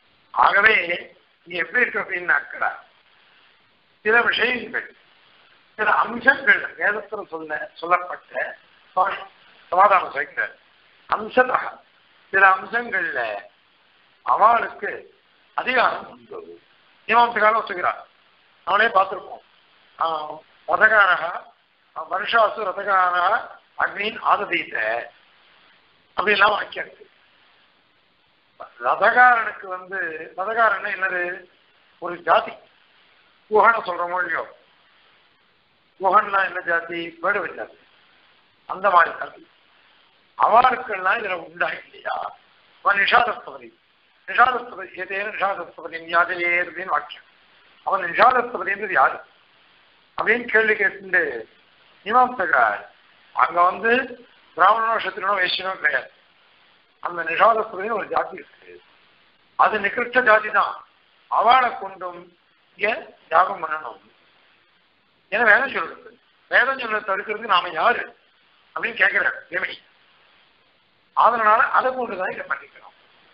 ஆகவே நீ எப்படி இருக்க அப்படின்னாக்கா சில விஷயங்கள் சில அம்சங்கள் வேதத்தில் சொல்ல சொல்லப்பட்ட சுவாமி சமாதானம் சொல்கிறார் அம்சத்தக சில அம்சங்கள்ல அவளுக்கு அதிகாரம் உண்டு மீமாம்சகாலம் வச்சுக்கிறார் அவனே பார்த்திருப்போம் ரதகாரக வருஷாசு ரதகாரக அக்னின் ஆததீத்த அப்படின்லாம் வாக்கியம் இருக்கு ரதகாரனுக்கு வந்து ரதகாரன் என்னது ஒரு ஜாதி குஹன சொல்றோமோ இல்லையோ குஹன்னா என்ன ஜாதி வேடுவ ஜாதி அந்த மாதிரி ஜாதி அவளுக்கெல்லாம் இதுல உண்டா இல்லையா அவன் நிஷாதஸ்தபதி நிஷாதஸ்தபதி ஏதேனும் நிஷாதஸ்தபதி யாஜையேன்னு வாக்கியம் அவன் நிஷாதஸ்தபதின்றது யாரு அப்படின்னு கேள்வி கேட்டு மீமாம்சகார் அங்க வந்து பிராமணனோ சத்திரனோ வைசியனோ கிடையாது அந்த நிஷாதஸ்தபதினு ஒரு ஜாதி இருக்கு அது நிகிருஷ்ட ஜாதி தான் அவளை கொண்டும் இங்க யாகம் பண்ணணும் ஏன்னா வேதம் சொல்றது வேதம் சொல்ல தடுக்கிறதுக்கு நாம யாரு அப்படின்னு கேட்கிறேன் தேவனி அதனால அதை கொண்டுதான் இதை பண்ணிக்கிறோம்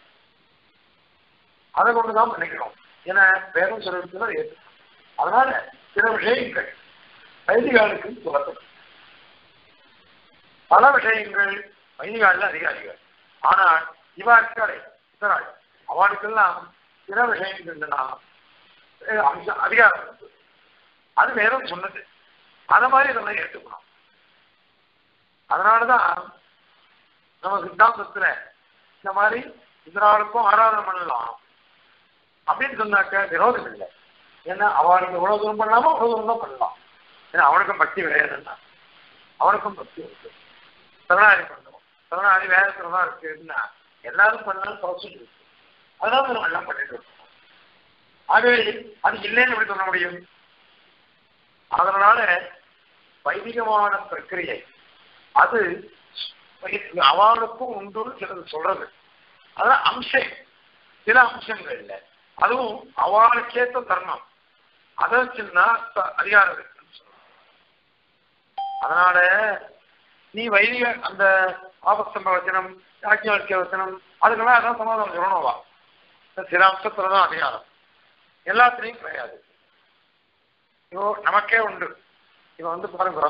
அதை கொண்டுதான் பண்ணிக்கிறோம் ஏன்னா வேதம் சொல்றதுக்கு ஏற்று அதனால சில விஷயங்கள் வைதிகாலுக்கு சொல்லப்படும் பல விஷயங்கள் வைதிகாலில் அதிகாரிகள் ஆனால் இவா இருக்காளே இத்தனாள் அவனுக்கெல்லாம் சில விஷயங்கள்னா அம்சம் அதிகாரம் இருக்கு. அது வேதம் சொன்னது அத மாதிரி இதெல்லாம் எடுத்துக்கணும் அதனாலதான் நம்ம சித்தாந்தத்துல இந்த மாதிரி இதனாலுக்கும் ஆராதனை பண்ணலாம் அப்படின்னு சொன்னாக்க விரோதம் இல்லை ஏன்னா அவனுக்கு எவ்வளவு தூரம் பண்ணலாமோ அவ்வளவு தூரம் தான் பண்ணலாம் ஏன்னா அவனுக்கும் பக்தி கிடையாதுன்னா அவனுக்கும் பக்தி இருக்கு சரணாதி பண்ணுவோம் சரணாதி வேதத்துல தான் இருக்குன்னா எல்லாரும் பண்ணாலும் ப்ராசஸ் இருக்கு அதனால நம்ம எல்லாம் பண்ணிட்டு இருக்கோம் ஆகவே அது இல்லைன்னு எப்படி சொல்ல முடியும் அதனால வைதிகமான பிரக்கிரியை அது அவனுக்கும் உண்டு சிலது சொல்றது அதான் அம்சம் சில அம்சங்கள் இல்லை அதுவும் அவளுக்கேற்ற தர்மம் அதை வச்சுன்னா அதிகாரம் இருக்குன்னு சொல்றாங்க அதனால நீ வைதிக அந்த ஆபஸ்தம்ப வச்சனம் யாக்கியாக்கிய வச்சனம் அதுக்கெல்லாம் அதான் சமாதானம் சொல்லணும்வா சில அம்சத்துல தான் அதிகாரம் எல்லாத்துலேயும் கிடையாது இப்போ நமக்கே உண்டு இவன் வந்து பாருங்க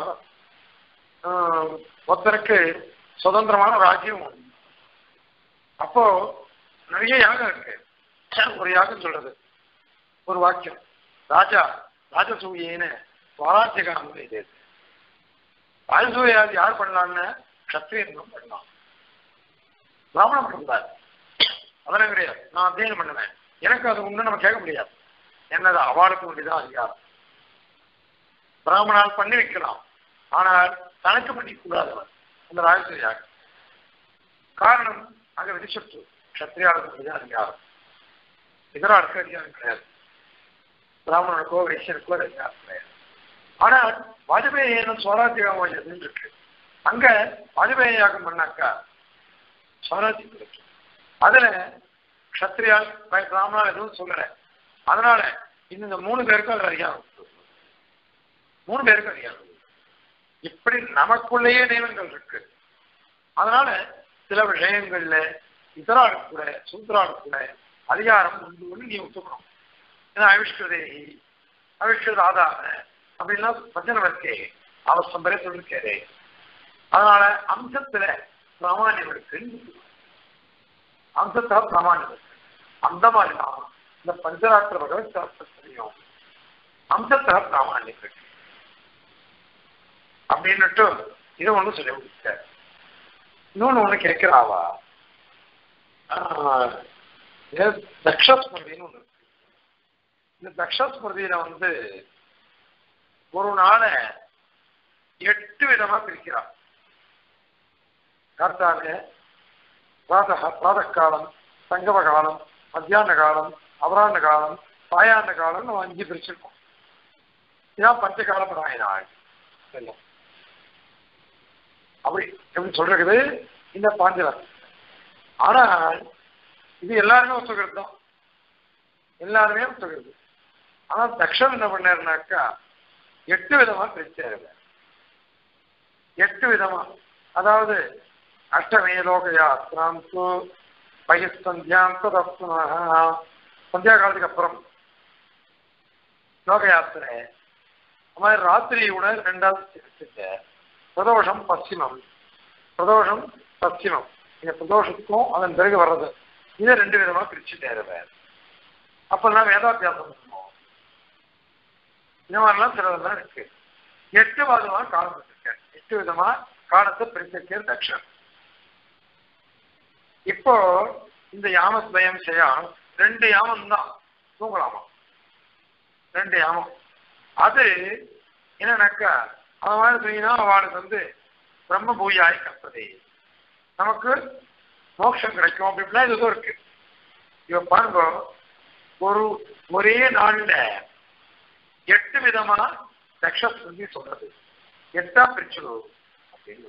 ஆஹ், ஒருத்தருக்கு சுதந்திரமான ராஜ்யம் உண்டு அப்போ நிறைய யாகம் இருக்கு ஒரு யாகம் சொல்றது ஒரு வாக்கியம் ராஜா ராஜசூயேன சுவராஜ்யகாரம் இது ராஜசூயாது யார் பண்ணலான்னு கத்திரியன் பண்ணலாம் பிராமணன் பண்ணார் அதெல்லாம் கிடையாது நான் அத்தியனம் பண்ணுவேன் எனக்கு அது ஒண்ணு நம்ம கேட்க முடியாது என்னது அவளுக்கு வேண்டியதான் அதிகாரம் பிராமணால் பண்ணி வைக்கலாம் ஆனால் தனக்கு பண்ணி கூடாதவன் அந்த ராஜசூயாக காரணம் அங்க விதிச்சத்து கத்திரியாளுக்கு வேண்டியதான் அதிகாரம் இதராளுக்கு அதிகாரம் கிடையாது பிராமணனுக்கோ வைசியனுக்கோ அதிகாரம் கிடையாது ஆனால் வாஜபேயி என்ன சுவராஜ்யம் எதுன்னு இருக்கு அங்க வாஜபேயி யாகம் பண்ணாக்கா சுவராஜ்யம் கிடைக்கும் அதுல கத்திரியால் பிராமணால் எதுவும் சொல்லல அதனால இந்த மூணு பேருக்கும் அது அதிகாரம் உண்டு. மூணு பேருக்கும் அதிகாரம் உண்டு. இப்படி நமக்குள்ளேயே நியமங்கள் இருக்கு அதனால சில விஷயங்கள்ல இதரால் கூட சூத்ரால் கூட அதிகாரம் உண்டு நீ ஒத்துக்கணும் ஏன்னா அவிஷ்கிருதேகி அவிஷ்கிருத ஆதார அப்படின்னா வச்சனம் இருக்கே அவசரம் வரை சொல்லிருக்காரு அதனால அம்சத்துல பிராமாணியம் இருக்கு அம்சத்துல பிராமாணியம் இருக்கு அந்த மாதிரி தான் இந்த பஞ்சராத்திர பகவத் சாஸ்திரத்திலையும் அம்சத்துல பிராமாணியம் இருக்கு அப்படின்னுட்டு இது ஒண்ணு சொல்லி முடிச்சார் இன்னொன்னு ஒண்ணு கேட்கிறாவா ஆஹ், இது தக்ஷஸ்மிருதின்னு ஒண்ணு இருக்கு. இந்த தக்ஷஸ்மிருதியில வந்து ஒரு நாளை எட்டு விதமா பிரிக்கிறார் கார்த்தால பிராதக பிராத காலம் சங்கம காலம் மத்தியான காலம் அபராண்ட காலம் சாயாண்ட காலம் நம்ம அஞ்சு பிரிச்சிருக்கோம் இதான் பஞ்சகால படாய நாள் எல்லாம். அப்படி எப்படி சொல்றது இந்த பாஞ்சலம் ஆனால் இது எல்லாருமே ஒத்துக்கிறது தான் எல்லாருமே ஒத்துக்கிறது ஆனா தக்ஷன் என்ன பண்ணாருனாக்கா எட்டு விதமா பிரிச்சாரு எட்டு விதமா அதாவது அஷ்டமே லோகயாத்திராம் து பகிஸ்தந்தியாம் ததஸ்துனஹ சந்தியா காலத்துக்கு அப்புறம் லோக யாத்திரை அது மாதிரி ராத்திரியோட ரெண்டாவது பிரிச்சுட்ட பிரதோஷம் பশ্চিமம் பிரதோஷம் பশ্চিமம் இந்த பிரதோஷத்துக்கும் அதன் பிறகு வர்றது இதை ரெண்டு விதமா பிரிச்சுட்டாரு வேற அப்பெல்லாம் வேதாபியாசம் பண்ணுவோம் இந்த மாதிரிலாம் சிலதெல்லாம் இருக்கு எட்டு விதமா காலம் வச்சிருக்கேன் எட்டு விதமா காலத்தை பிரிச்சிருக்கேன் தக்ஷன் இப்போ இந்த யாமத்வயம் செய்யாம் ரெண்டு யாமம் தான் தூங்கலாமா ரெண்டு யாமம் அது என்னன்னாக்கா அவன் மாதிரி தூங்கினா அவளுக்கு வந்து பிரம்ம பூயாய் கற்பதே நமக்கு மோட்சம் கிடைக்கும் அப்படின்லாம் இது இருக்கு இவ பாருங்க ஒரு ஒரே நாள்ல எட்டு விதமா தக்ஷஸ்ருதி சொல்றது எட்டா பிரிச்சுடும் அப்படின்னு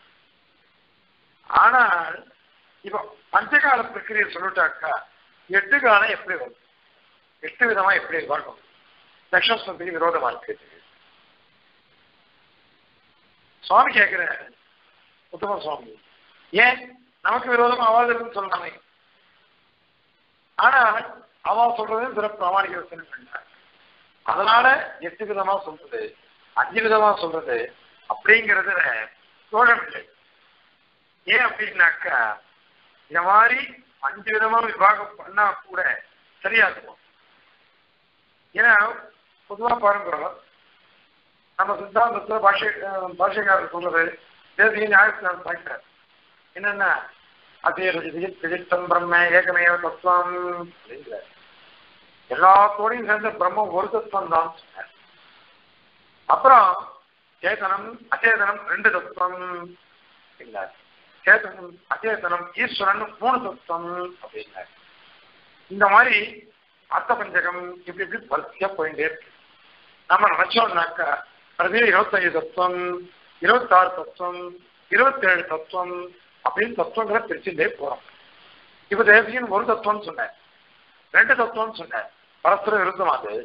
ஆனால் இப்போ பஞ்சகால பிரக்கிரியை சொல்லிட்டாக்கா எட்டு காலம் எப்படி வரும் எட்டு விதமா எப்படி வரும் தக்ஷஸ்ருதி விரோதமா இருக்கு சுவாமி கேட்கிற உத்தம சுவாமி ஏன் நமக்கு விரோதமா அவாதல்னு சொன்னாங்க ஆனா அவா சொல்றது சில பிராமணிக வசனம் பண்ணார் அதனால எட்டு விதமா சொல்றது அஞ்சு விதமா சொல்றது அப்படிங்கிறதுல தோழம் இல்லை ஏன் அப்படின்னாக்கா இந்த மாதிரி அஞ்சு விதமா விவாகம் பண்ணா கூட சரியா இருக்கும் ஏன்னா பொதுவா பாருங்க நம்ம சித்தாந்தத்துல பாஷை பாஷைக்காரர் சொல்றது தேசிய நியாயத்தினார் பார்க்கிறார் என்னன்னா அதே திஜித்தம் பிரம்ம ஏகமேவ தத்துவம் அப்படிங்கிற எல்லாத்தோடையும் சேர்ந்த பிரம்மம் ஒரு தத்துவம் தான் சொன்னார் அப்புறம் சேதனம் அச்சேதனம் ரெண்டு தத்துவம் அப்படின்னார் சேதனம் அச்சேதனம் ஈஸ்வரன் மூணு தத்துவம் அப்படின்னார் இந்த மாதிரி அர்த்த பஞ்சகம் இப்படி இப்படி வரிசையா போயிட்டே இருக்கு நம்ம நினைச்சோம்னாக்கா அது இருபத்தஞ்சு தத்துவம் இருபத்தாறு தத்துவம் இருபத்தேழு தத்துவம் அப்படின்னு தத்துவங்களை பிரிச்சுட்டே போறோம் இப்ப தேசியன் ஒரு தத்துவம் சொன்னேன் ரெண்டு தத்துவம் சொன்னேன் பரஸ்பர விருத்தம் அது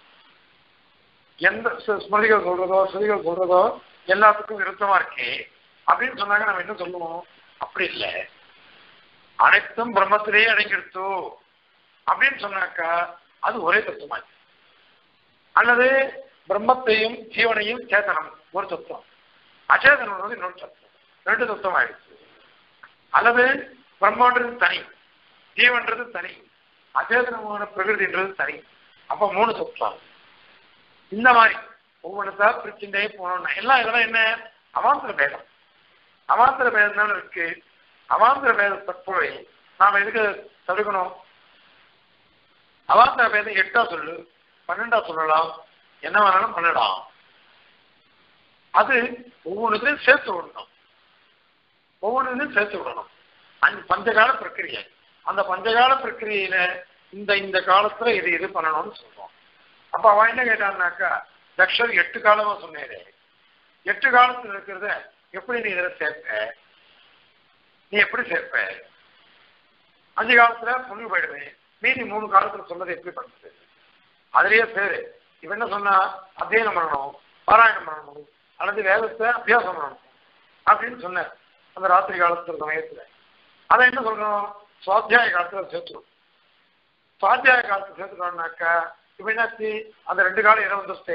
எந்த ஸ்மிருதிகள் சொல்றதோ ஸ்ருதிகள் சொல்றதோ எல்லாத்துக்கும் விருத்தமா இருக்கே அப்படின்னு சொன்னாங்க நம்ம என்ன சொல்லுவோம் அப்படி இல்லை அனைத்தும் பிரம்மத்திலேயே அடங்கிடுத்தோ அப்படின்னு சொன்னாக்கா அது ஒரே தத்துவமா அல்லது பிரம்மத்தையும் ஜீவனையும் சேத்தனம் ஒரு தத்துவம் அச்சேதனம் வந்து இன்னொரு தத்துவம் ரெண்டு தத்துவம் ஆயிடுச்சு அல்லது பிரம்மன்றது தனி ஜீவன்றது தனி அச்சேதனமான பிரகிருதின்றது தனி அப்ப மூணு தத்துவம் இந்த மாதிரி ஒவ்வொன்றதா பிரிச்சுட்டே போனோம்னா எல்லாம் இதெல்லாம் என்ன அவாந்திர பேதம் அவாந்திர பேதம் தானே இருக்கு அவாந்திர பேதத்தை போய் நாம எதுக்கு தடுக்கணும் அவாந்திர பேதம் எட்டா சொல்லு பன்னெண்டா சொல்லலாம் என்ன வேணாலும் பண்ணலாம் அது ஒவ்வொன்றுத்தையும் சேர்த்து விடணும் ஒவ்வொன்றுத்தையும் சேர்த்து விடணும் அஞ்சு பஞ்சகால பிரக்கிரியை அந்த பஞ்சகால பிரக்கிரியில இந்த இந்த காலத்துல இது இது பண்ணணும்னு சொல்றோம் அப்ப அவன் என்ன கேட்டான்னாக்கா தக்ஷர் எட்டு காலமா சொன்னேன் எட்டு காலத்துல இருக்கிறத எப்படி நீ இதில் சேர்ப்ப நீ எப்படி சேர்ப்ப அஞ்சு காலத்துல பொண்ணு போயிடுவேன் மீதி மூணு காலத்துல சொன்னதை எப்படி பண்றது அதுலயே பேரு இவன் என்ன சொன்னா அத்தியனம் பண்ணணும் பாராயணம் பண்ணணும் அல்லது வேதத்தை அபியாசம் பண்ணணும் அப்படின்னு சொன்னார் அந்த ராத்திரி காலத்துல சமயத்துல அதை என்ன சொல்றோம் சுவாத்தியாய காலத்துல சேர்த்துரும் சுவாத்தியாய காலத்துல சேர்த்துட்டோம்னாக்கா இப்ப என்னாச்சு அந்த ரெண்டு காலம் இரவந்தஸ்தே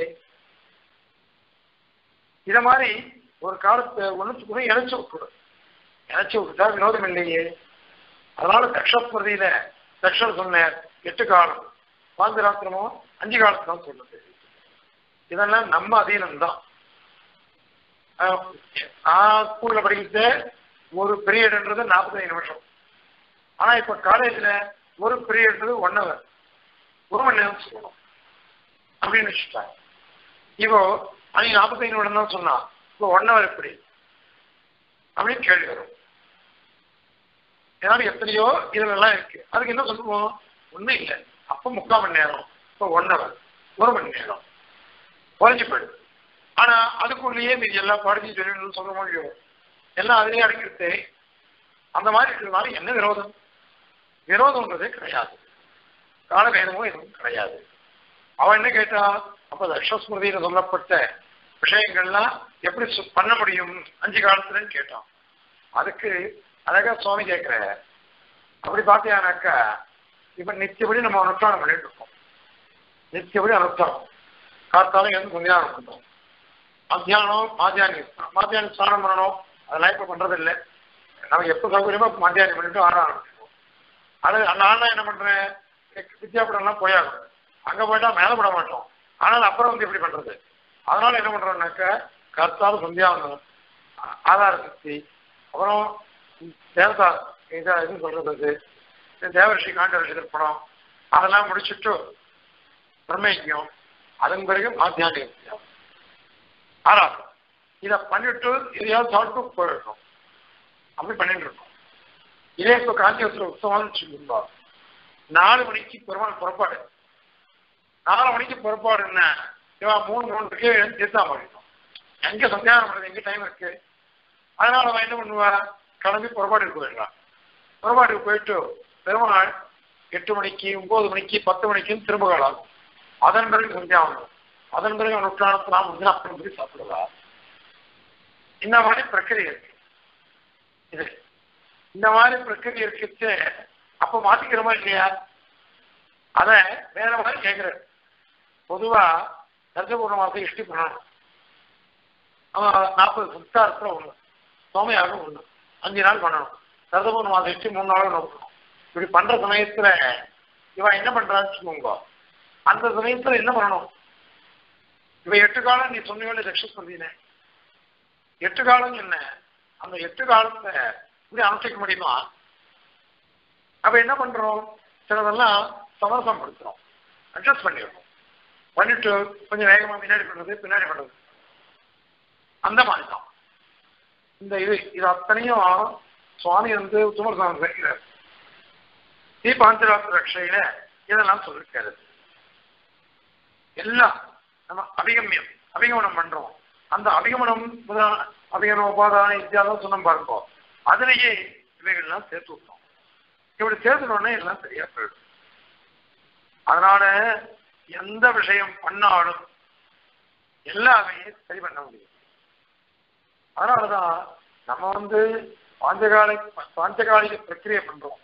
இத மாதிரி ஒரு காலத்தை ஒண்ணுத்துக்குமே இணைச்சு விட்டுடும் இணைச்சு விட்டுட்டா வினோதம் இல்லையே அதனால தக்ஷஸ்மதியில தக்ஷர் சொன்னார் எட்டு காலம் பாந்திராத்திரமோ அஞ்சு காலத்து தான் சொல்லுது இதெல்லாம் நம்ம அதீனம் தான் நான் ஸ்கூல்ல படிக்கிறது ஒரு பீரியட்ன்றது நாற்பத்தஞ்சு நிமிஷம் ஆனா இப்ப காலேஜ்ல ஒரு பீரியட்ன்றது ஒன் ஹவர் ஒரு மணி நேரம் சொல்லணும் அப்படின்னு வச்சுட்டாங்க இப்போ அன்னைக்கு நாற்பத்தைந்து நிமிடம் தான் சொன்னா இப்போ ஒன் ஹவர் எப்படி அப்படின்னு கேள்வி வரும் ஏன்னா எத்தனையோ இதுல எல்லாம் இருக்கு அதுக்கு என்ன சொல்லுவோம் ஒண்ணும் இல்லை அப்ப முக்கால் மணி நேரம் இப்போ ஒன் ஹவர் ஒரு மணி நேரம் குறைஞ்சு போயிடுது ஆனா அதுக்குள்ளேயே மீதி எல்லாம் படிச்சு சொல்லணும்னு சொல்ல முடியும் எல்லாம் அதுலயே அடங்கிடுத்து அந்த மாதிரி இருக்கிறதுனால என்ன விரோதம் விரோதம்ன்றதே கிடையாது காலபேதமும் எதுவும் கிடையாது அவன் என்ன கேட்டா அப்ப தக்ஷஸ்மிருதியில சொல்லப்பட்ட விஷயங்கள்லாம் எப்படி பண்ண முடியும் அஞ்சு காலத்துலன்னு கேட்டான் அதுக்கு அழகா சுவாமி கேட்கிற அப்படி பார்த்தியானாக்கா இப்ப நித்தியபடி நம்ம அனுஷ்டானம் பண்ணிட்டு இருக்கோம் நித்தியபடி அனுஷ்டானம் காத்தாலும் எழுந்து சந்தியானம் பண்றோம் மத்தியானம் மாத்தியானி மாத்தியானி ஸ்நானம் பண்ணணும் அதெல்லாம் இப்ப பண்றது இல்லை நமக்கு எப்போ சௌகரியமோ மத்தியானி பண்ணிட்டு ஆட ஆரம்பிச்சிருவோம் அது அந்த ஆனா என்ன பண்றேன் வித்யாபுரம்லாம் போயாகும் அங்க போயிட்டா மேல பட மாட்டோம் ஆனால் அப்புறம் வந்து எப்படி பண்றது அதனால என்ன பண்றோம்னாக்க கர்த்தாலும் சந்தியாவந்தனம் ஆதார சக்தி அப்புறம் தேவதா இதை இது சொல்றது தேவரிஷி காண்டரிஷி திருப்பணம் அதெல்லாம் முடிச்சுட்டு பிரம்மயஜம் அதன் பிறகு மாத்தியானிக வித்யாபுரம் ஆறாவது இதை பண்ணிட்டு இதையாவது சாப்பிட்டு போயிடணும் அப்படி பண்ணிட்டு இருக்கோம் இதே இப்போ காஞ்சிபுரத்தில் உத்தமம்னு சொல்லியிருந்தோம் நாலு மணிக்கு பெருமாள் புறப்பாடு நாலு மணிக்கு புறப்பாடு என்ன இவன் மூணு மூணுக்கு தீர்த்தா பண்ணிட்டோம் எங்க சந்தியானம் பண்ணுறது எங்க டைம் இருக்கு அதனால அவன் என்ன பண்ணுவா கிளம்பி புறப்பாட்டுக்கு போயிடுறான் புறப்பாட்டுக்கு போயிட்டு பெருமாள் எட்டு மணிக்கு ஒன்பது மணிக்கு பத்து மணிக்கும் திரும்ப காலாகும் அதன் பிறகு சந்தியாவனம் அதன் பிறகு அனுஷ்டானத்தை நாம் வந்து அப்புறம் போய் சாப்பிடுவா இந்த மாதிரி பிரக்கிரியை இருக்கு இது இந்த மாதிரி பிரக்கிரியை இருக்குச்சு அப்ப மாத்திக்கிறோமா இல்லையா அத வேற மாதிரி கேட்கிற பொதுவா தர்ஜபூர்ண மாசம் இஷ்டி பண்ணணும் அவன் நாற்பது சுத்தாரத்துல ஒண்ணு சோமையாக ஒண்ணு அஞ்சு நாள் பண்ணணும் தர்ஜபூர்ண மாசம் இஷ்டி மூணு நாள் நோக்கணும் இப்படி பண்ற சமயத்துல இவன் என்ன பண்றான்னு வச்சுக்கோங்க அந்த சமயத்துல என்ன பண்ணணும் இவ எட்டு காலம் நீ சொன்னீங்க ரக்ஷ சொல்லினேன் எட்டு காலம் என்ன அந்த எட்டு காலத்தை இப்படி அனுஷ்டிக்க முடியுமா அப்ப என்ன பண்றோம் சிலதெல்லாம் சமரசம் படுத்துறோம் அட்ஜஸ்ட் பண்ணிடுறோம் பண்ணிட்டு கொஞ்சம் வேகமா முன்னாடி பண்றது பின்னாடி பண்றது அந்த மாதிரி தான் இந்த இது இது அத்தனையும் சுவாமி வந்து சுமரசாமி வைக்கிறார் தீபாஞ்சராத்திர ரக்ஷையில இதெல்லாம் சொல்லிருக்காரு எல்லாம் நம்ம அபிகமியம் அபிகமனம் பண்றோம் அந்த அபிகமனம் முதலான அபிகமன உபாதான இத்தியாதான் சொன்னோம் பாருங்க அதுலயே இவைகள்லாம் சேர்த்து விட்டோம் இப்படி சேர்த்துனோடனே எல்லாம் சரியா போயிடும் அதனால எந்த விஷயம் பண்ணாலும் எல்லாமே சரி பண்ண முடியும் அதனாலதான் நம்ம வந்து பாஞ்சகால பாஞ்சகாலிக பிரக்கிரியை பண்றோம்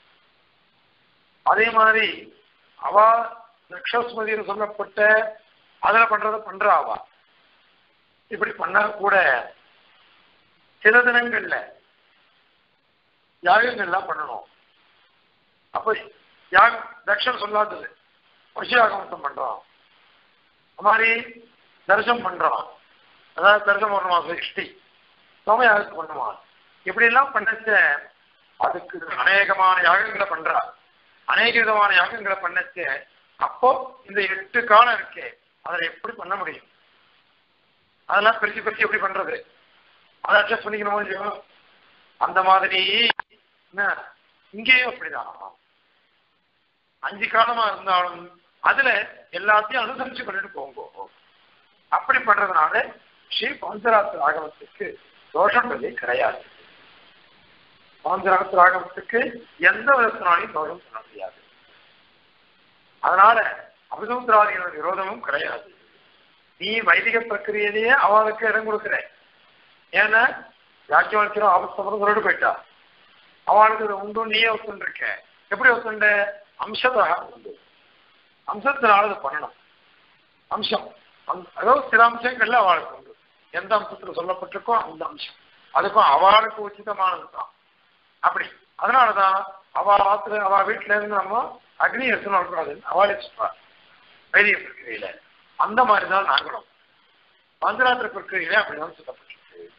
அதே மாதிரி அவ நக்ஷஸ்மதியில் சொல்லப்பட்ட அதுல பண்றத பண்ற அவா இப்படி பண்ணா கூட சில தினங்கள்ல யாகங்கள்லாம் பண்ணணும் அப்ப யாகம் தட்சம் சொல்லாதது பசுயாகமத்தம் பண்றோம் அது மாதிரி தரிசனம் பண்றோம் அதாவது தரிசனம் ஒரு மாசம் இஷ்டி சோமயாகத்து பண்ணுவான் இப்படி எல்லாம் பண்ணச்ச அதுக்கு அநேகமான யாகங்களை பண்றா அநேக விதமான யாகங்களை பண்ணச்ச அப்போ இந்த எட்டு காலம் இருக்கே அதை எப்படி பண்ண முடியும் அதெல்லாம் பிரிச்சு பிரிச்சு எப்படி பண்றது அதை அட்ஜஸ்ட் பண்ணிக்கணுமோ இல்லையோ அந்த மாதிரி என்ன இங்கேயும் அப்படிதான் அஞ்சு காலமா இருந்தாலும் அதுல எல்லாத்தையும் அனுசரிச்சு பண்ணிட்டு போங்க அப்படி பண்றதுனால ஸ்ரீ பஞ்சராத்திர ஆகமத்துக்கு தோஷங்களே கிடையாது பஞ்சராத்திர ஆகமத்துக்கு எந்த விதத்தினாலையும் தோஷம் சொல்ல முடியாது அதனால அபிசமுத்திராதிகளோட விரோதமும் கிடையாது நீ வைதிக பிரக்கிரியிலேயே அவளுக்கு இடம் கொடுக்குற ஏன்னா யாக்கியவாக்கியம் ஆபத்தப்படம் சொல்லிட்டு போயிட்டா அவளுக்கு இது உண்டு நீயே ஒத்துருக்க எப்படி ஒத்துண்ட அம்சதாக உண்டு அம்சத்தினால அதை பண்ணணும் அம்சம் அதாவது சில அம்சங்கள்ல அவளுக்கு உண்டு எந்த அம்சத்துல சொல்லப்பட்டிருக்கோ அந்த அம்சம் அதுக்கும் அவளுக்கு உச்சிதமானது தான் அப்படி அதனாலதான் அவ ஆத்துல அவ வீட்டுல இருந்து நம்ம அக்னி எடுத்துன்னு வரக்கூடாதுன்னு அவளே சொல்றா வைதிக பிரக்கிரியில அந்த மாதிரி தான் நாங்களும் பஞ்சராத்திர பிரக்கிரியில அப்படிதான் சொல்லப்பட்டிருக்கு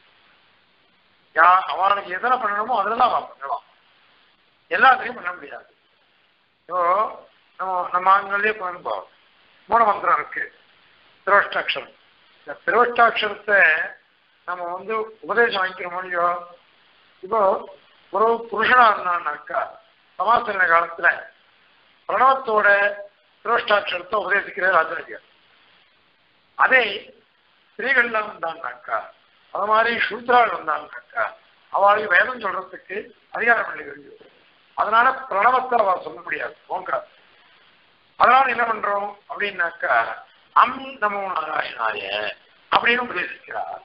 யா அவனுக்கு எதனை பண்ணணுமோ அதில் தான் அவன் பண்ணலாம் எல்லாத்தையும் பண்ண முடியாது ஸோ நம்ம நம்ம ஆண்களே பாருங்க மூலமந்திரம் இருக்கு திருவஷ்டாட்சரம் இந்த திருவஷ்டாட்சரத்தை நம்ம வந்து உபதேசம் வாங்கிக்கிறோமோ இல்லையோ இப்போ ஒரு புருஷனா இருந்தான்னாக்கா சமாசன காலத்துல பிரணவத்தோட திருவஷ்டாட்சரத்தை உபதேசிக்கிறார் ஆச்சாரியர் அதே ஸ்திரீகள்லாம் வந்தாங்கனாக்கா அது மாதிரி சூத்ராள் வந்தாங்கனாக்கா அவளுக்கு வேதம் சொல்றதுக்கு அதிகாரம் பண்ணி வேண்டியது அதனால பிரணவத்தை அவள் சொல்ல முடியாது ஓங்கார் அதனால என்ன பண்றோம் அப்படின்னாக்கா அம் நமோ நாராயணாய அப்படின்னு உபதேசிக்கிறார்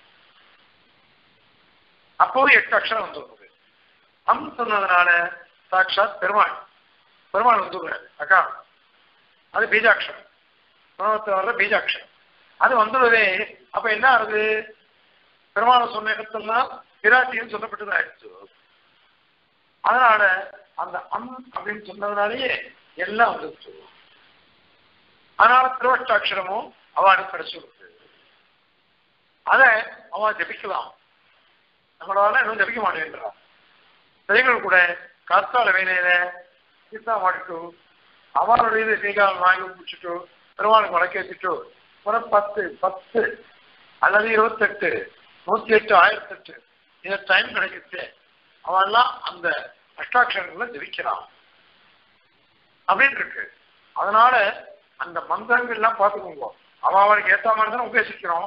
அப்போது எட்டு அக்ஷரம் வந்துருக்குது அம் சொன்னதுனால சாட்சாத் பெருமாள் பெருமாள் வந்துடுறாரு அக்கா அது பீஜாட்சரம் பிரணவத்தை வர்ற பீஜாட்சரம் அது வந்துடுதே அப்ப என்ன ஆகுது பெருமான சொன்ன இடத்தெல்லாம் பிராட்டியும் சொல்லப்பட்டது ஆயிடுச்சு அதனால அந்த அம் அப்படின்னு சொன்னதுனாலேயே எல்லாம் வந்துருச்சு அதனால திருவஷ்டாட்சரமும் அவளுக்கு கிடைச்சிருக்கு அதை அவன் ஜபிக்கலாம் நம்மளால இன்னும் ஜபிக்க மாட்டேன்றான் ஸ்திரீகள் கூட கர்த்தால வேலையில சீதா மாட்டிட்டு அவனுடைய ஸ்ரீகால் வாங்கி பிடிச்சிட்டு பெருமாளுக்கு வழக்கேற்றிட்டு ஒரு பத்து பத்து அல்லது இருபத்தெட்டு நூத்தி எட்டு ஆயிரத்தி எட்டு இந்த டைம் கிடைக்குது அவன்லாம் அந்த அஷ்டாட்சரங்களை ஜெபிக்கிறான் அப்படின்னு இருக்கு அதனால அந்த மந்திரங்கள்லாம் பார்த்துக்கோங்க அவன் அவனுக்கு ஏற்ற மாதிரி தானே உபதேசிக்கிறோம்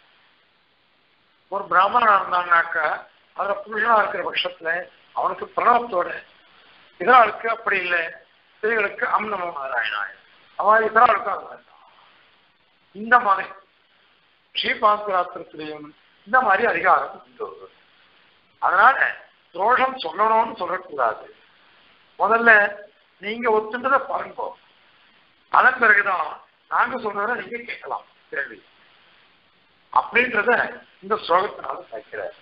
ஒரு பிராமணனா இருந்தான்னாக்கா அதுல புருஷனா இருக்கிற பட்சத்துல அவனுக்கு பிரணவத்தோட இதனாளுக்கு அப்படி இல்லை ஸ்திரீகளுக்கு அம்னமோ நாராயணாய அவன் இதனாளுக்கு அது மாதிரி தான். இந்த மாதிரி ஸ்ரீபாந்தராத்திரத்திலையும் இந்த மாதிரி அதிகாரம் உண்டு அதனால தோஷம் சொல்லணும்னு சொல்லக்கூடாது முதல்ல நீங்க ஒத்துன்றதை பாருங்க அதன் பிறகுதான் நாங்க சொல்றத நீங்க கேட்கலாம் கேள்வி அப்படின்றத இந்த ஸ்லோகத்தினால சாய்க்கிறார்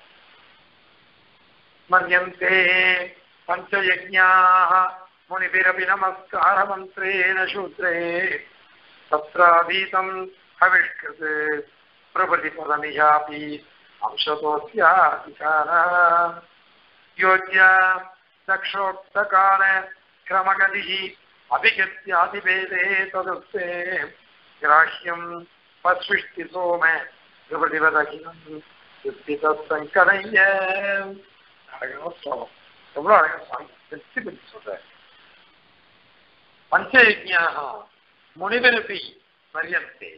மன்யந்தே பஞ்சயஜ்ஞாः முனிபிரபி நமஸ்கார மந்திரேன சூத்ரே தத்ராதீதம் ஹவிஷ்கிருத் பிரபதி பதமியாபி अंशतोऽस्याधिकारः योज्या दक्षोक्तकाल क्रमगतिः अभिगत्यादिभेदे तदुक्ते ग्राह्यम् பஸ்விஷ்டி சோம பிரபதிவதகினம் யுக்திதங்கரைய அழகான ஸ்லோகம் எவ்வளவு அழகான சாமி வெற்றி பற்றி சொல்ற பஞ்சயஜ்ஞாக முனிவரப்பி மரியந்தே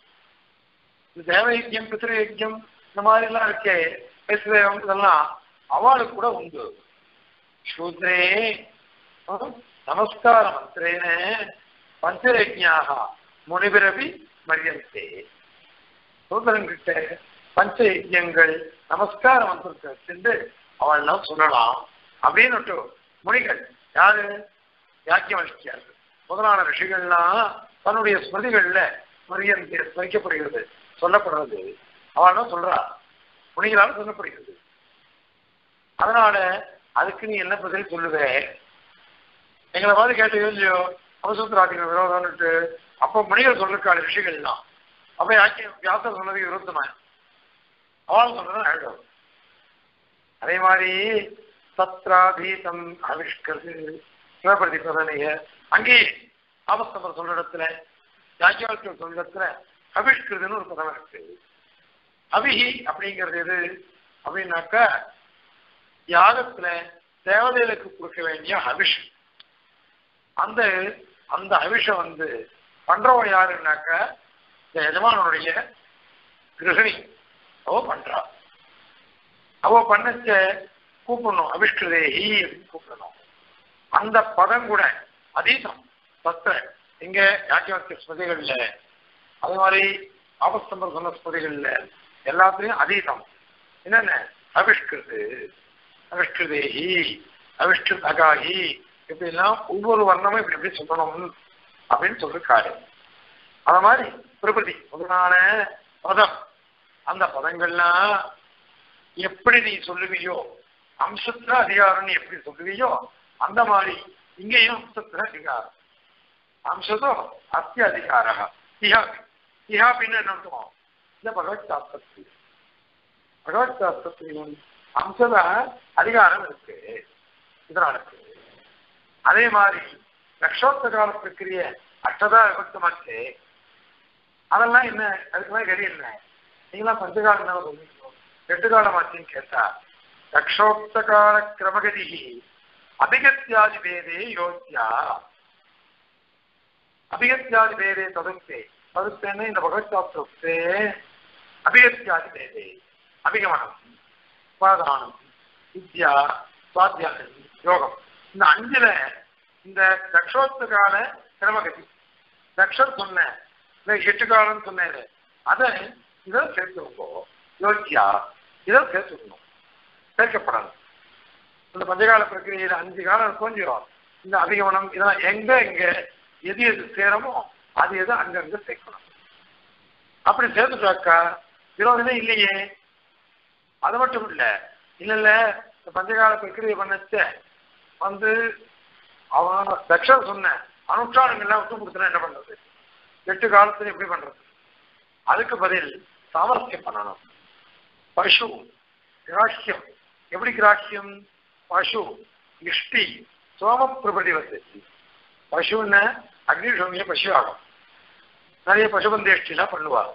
தேவயஜ்யம் பித்ருயஜ்யம் இந்த மாதிரி எல்லாம் இருக்கே பேசுதேவம் இதெல்லாம் அவளுக்கு கூட உண்டு சூத்ரே நமஸ்கார மந்திரேன பஞ்சயஜ்ஞாக முனிபிரபி மரியந்தே சூதரன்கிட்ட பஞ்ச யஜ்யங்கள் நமஸ்கார மந்திரத்தை சென்று அவள்லாம் சொல்லலாம் அப்படின்னு முனிகள் யாரு யாக்கியவசிக்கார்கள் முதலான ரிஷிகள்லாம் தன்னுடைய ஸ்மிருதிகள்ல மரியந்தே ஸ்மரிக்கப்படுகிறது சொல்லப்படுறது அவள் தான் சொல்றா முனிகளால் சொல்லப்படுகிறது அதனால அதுக்கு நீ என்ன பதில் சொல்லுவே எங்களை மாதிரி கேட்டு இல்லையோ அவசூத்திராட்டிகள் விரோதம்னுட்டு அப்போ முனிகள் சொல்லிருக்காள் ரிஷிகள்லாம் அப்ப யாக்கி வியாசர் சொன்னதுக்கு விருத்தமா அவள் சொல்றது ஆயிடும் அதே மாதிரி சத்ராதீதம் ஆவிஷ்கிறது சிவபிரதி பிரதனைய அங்கே ஆபஸ்தம்பர் சொல்ற இடத்துல யாக்கியாவுக்கு சொல்ற இடத்துல அவிஷ்கிருதுன்னு ஒரு பதம் இருக்கு அபிஹி அப்படிங்கிறது எது அப்படின்னாக்கா யாகத்துல தேவதைகளுக்கு கொடுக்க வேண்டிய அபிஷ் அந்த அந்த அபிஷம் வந்து பண்றவன் யாருன்னாக்க இந்த எஜமானனுடைய கிரகிணி அவ பண்றா அவ பண்ணச்ச கூப்பிடணும் அபிஷ்கிருதேஹி அப்படின்னு கூப்பிடணும் அந்த பதம் கூட அதீதம் சத்த இங்க யாக்கியவாக்கிய ஸ்மதிகள்ல அதே மாதிரி ஆபஸ்தம்பர் சொன்ன ஸ்மதிகள்ல எல்லாத்துலயும் அதீதம் என்னென்ன அவிஷ்கிருது அவிஷ்கிருதேஹி அவிஷ்கிருத் அகாஹி இப்படிலாம் ஒவ்வொரு வர்ணமும் இப்படி எப்படி சொல்லணும் அப்படின்னு சொல்லிருக்காரு அத மாதிரி பிரபதி முதலான பதம் அந்த பதங்கள்லாம் எப்படி நீ சொல்லுவியோ அம்சத்துல அதிகாரம் நீ எப்படி சொல்லுவியோ அந்த மாதிரி இங்கேயும் அம்சத்துல அதிகாரம் அம்சதோ அத்திய அதிகார இஹாபி இஹாபின்னு என்ன அர்த்தம் இந்த பகவத் சாஸ்திரத்தில் பகவத் சாஸ்திரத்திலும் அம்சத அதிகாரம் இருக்கு இதனால இருக்கு அதே மாதிரி லட்சோத்த கால பிரக்கிரிய அஷ்டதா விபக்தமாச்சு அதெல்லாம் என்ன அதுக்கெல்லாம் கதி என்ன நீங்களாம் பஞ்சகாலம் தானே சொல்லிக்கணும் எட்டு காலமாச்சுன்னு கேட்டா லட்சோக்த கால கிரமகதி அபிகத்தியாதி பேதே யோசியா அபிகத்தியாதி பேதே ததுக்தே ததுக்தேன்னு இந்த பகவத் சாஸ்திரத்தே அபிகத்தியாதி பேதே அபிகமனம் உபாதானம் வித்யா சுவாத்தியானம் யோகம் இந்த அஞ்சுல இந்த தக்ஷோத்துக்கான கிரமகதி தக்ஷர் சொன்ன இந்த எட்டு காலம் சொன்னேன் அதை இதை சேர்த்துக்கோ யோசியா இதை சேர்த்துக்கணும் சேர்க்கப்படணும் இந்த பஞ்சகால பிரக்கிரியில அஞ்சு காலம் கொஞ்சம் இந்த அதிகமனம் இதெல்லாம் எங்க எங்க எது எது சேரமோ அது எது அங்கங்க சேர்க்கணும் அப்படி சேர்த்துட்டாக்கா விரோதமே இல்லையே அது மட்டும் இல்ல இல்ல இல்ல இந்த பஞ்சகால பிரக்கிரியை பண்ணச்ச வந்து அவன் தக்ஷன் சொன்ன அனுஷ்டானங்கள்லாம் விட்டு கொடுத்தனா என்ன பண்றது எட்டு காலத்துல எப்படி பண்றது அதுக்கு பதில் சாமர்த்தியம் பண்ணணும் பசு கிராஹ்யம் எப்படி கிராஹ்யம் பசு இஷ்டி சோம பிரபதி வந்து பசுன்னு அக்னிஷோமிய பசு ஆகும் நிறைய பசுபந்தேஷ்டிலாம் பண்ணுவார்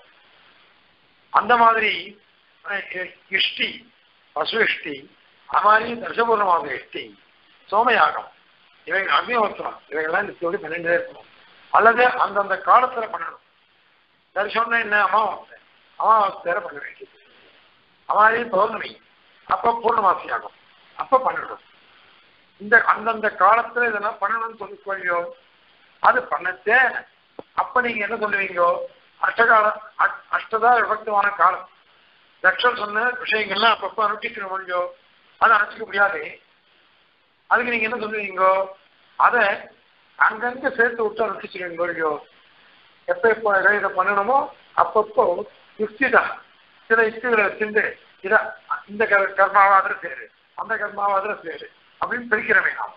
அந்த மாதிரி அஹ், இஷ்டி பசு இஷ்டி அது மாதிரி தர்சபூர்ணமாக இஷ்டி சோமயாகம் இவைகள் அக்னிஹோத்திரம் இவைகள்லாம் நித்தியோடு பண்ணிட்டே இருக்கணும் அல்லது அந்தந்த காலத்துல பண்ணணும் தரிசனம்னா என்ன அமாவாசை அமாவாசை வேற பண்ண வேண்டியது அமாரி பௌர்ணமி அப்ப பூர்ணமாசி ஆகும் அப்ப பண்ணணும் இந்த அந்தந்த காலத்துல இதெல்லாம் பண்ணணும்னு சொல்லிக்கொள்ளியோ அது பண்ணச்சே அப்ப நீங்க என்ன சொல்லுவீங்க அஷ்டகால அட்- அஷ்டதா விபக்தமான காலம் தக்ஷன் சொன்ன விஷயங்கள்லாம் அப்பப்ப அனுஷ்டிக்கிற முடியோ அதை அனுஷ்டிக்க முடியாது அதுக்கு நீங்க என்ன சொல்லுவீங்க அதை அங்கங்க சேர்த்து விட்டு அனுஷ்டிச்சிருவீங்க இல்லையோ எப்ப எப்ப இதை இதை பண்ணணுமோ அப்பப்போ யுக்திதா சில யுக்திகளை வச்சிருந்து இத இந்த கர்- கர்மாவை அதில் சேரு அந்த கர்மாவை அதில் சேரு அப்படின்னு பிரிக்கிறவே நாம்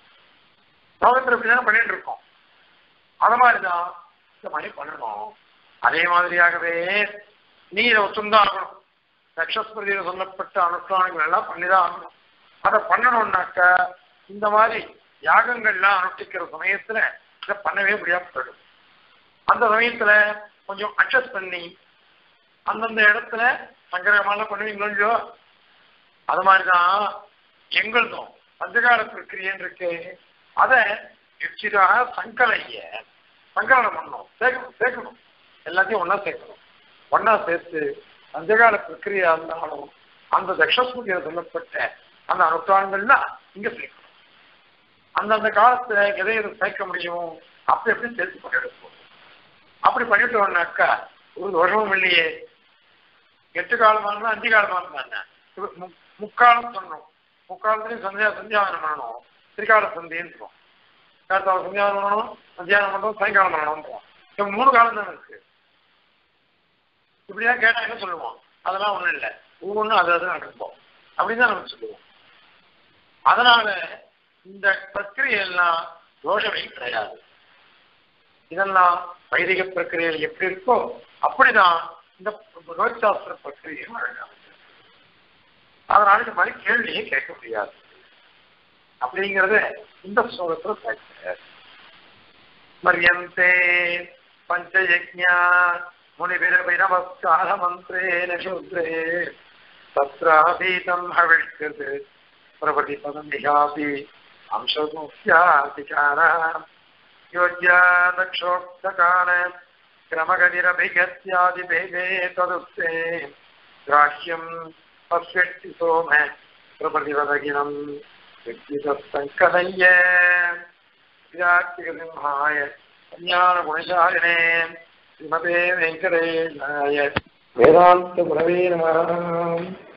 லோகத்தில் இப்படிதானே பண்ணிட்டு இருக்கோம் அது மாதிரிதான் இந்த மாதிரி பண்ணணும் அதே மாதிரியாகவே நீ இதை ஒத்துந்தான் ஆகணும் நக்ஷஸ்மிருதியில் சொல்லப்பட்ட அனுஷ்டானங்கள் எல்லாம் பண்ணிதான் ஆகணும் அதை பண்ணணும்னாக்க இந்த மாதிரி யாகங்கள்லாம் அனுஷ்டிக்கிற சமயத்துல இதை பண்ணவே முடியாம போயிடும் அந்த சமயத்துல கொஞ்சம் அட்ஜஸ்ட் பண்ணி அந்தந்த இடத்துல சங்கரகமெல்லாம் பண்ணுவீங்களோ இல்லையோ அது மாதிரிதான் எங்களுதும் பஞ்சகால பிரக்கிரியன் இருக்கு அதை எச்சிதாக சங்கலைய சங்கலனம் பண்ணணும் சேர்க்கணும் சேர்க்கணும் எல்லாத்தையும் ஒண்ணா சேர்க்கணும் ஒண்ணா சேர்த்து பஞ்சகால பிரக்கிரியா இருந்தாலும் அந்த தக்ஷஸ்முதியில் சொல்லப்பட்ட அந்த அனுஷ்டானங்கள்னா இங்க சேர்க்கணும் அந்தந்த காலத்துல எதை எதை சேர்க்க முடியும் அப்படி எப்படி சேர்த்து பண்ணிடுவோம் அப்படி பண்ணிட்டோம்னாக்கா ஒரு தோஷமும் இல்லையே எட்டு காலமா இருந்தா அஞ்சு காலமா இருந்தா இப்ப மு- முக்காலம் சொன்னோம் முக்காலத்துலயும் சந்தியா சந்தியாவனம் பண்ணணும் திரிகால சந்தின்னு இருக்கும் காலத்தால சந்தியாவனம் பண்ணணும் மத்தியானம் பண்ணணும் சாயங்காலம் பண்ணணும் இப்ப மூணு காலம் தானே இருக்கு இப்படிதான் கேட்டா என்ன சொல்லுவோம் அதெல்லாம் ஒண்ணும் இல்லை ஒவ்வொன்றும் அது அது நடக்கும் அப்படின்னு தான் நம்ம சொல்லுவோம் அதனால இந்த பிரக்கிரியெல்லாம் தோஷமே கிடையாது இதெல்லாம் வைதிக பிரக்கிரியல் எப்படி இருக்கோ அப்படிதான் இந்த ரோஜாஸ்திர பிரக்கிரியும் அழகாக அதனால இந்த மாதிரி கேள்வியே கேட்க முடியாது அப்படிங்கறத இந்த ஸ்லோகத்துல பேசுறார் மரியந்தே பஞ்சயஜ்ஞா முனிபிரபிரவஸ்கார மந்திரேன சூத்ரே தத்ராபீதம் ஹவிஷ்கிருத் பிரபதி பதமிகாபி அம்சமுஸ்யாதிகாரா योज्या दक्षोक्तकाल क्रमगतिरभिगत्यादिभेदे तदुक्ते ग्राह्यम् पश्यति सोम प्रप्रतिपदगिनम् व्यक्तितत्सङ्कलय्य विराट्टिकसिंहाय ज्ञानगुणशालिने श्रीमते वेङ्कटेशाय वेदान्तगुणवे नमः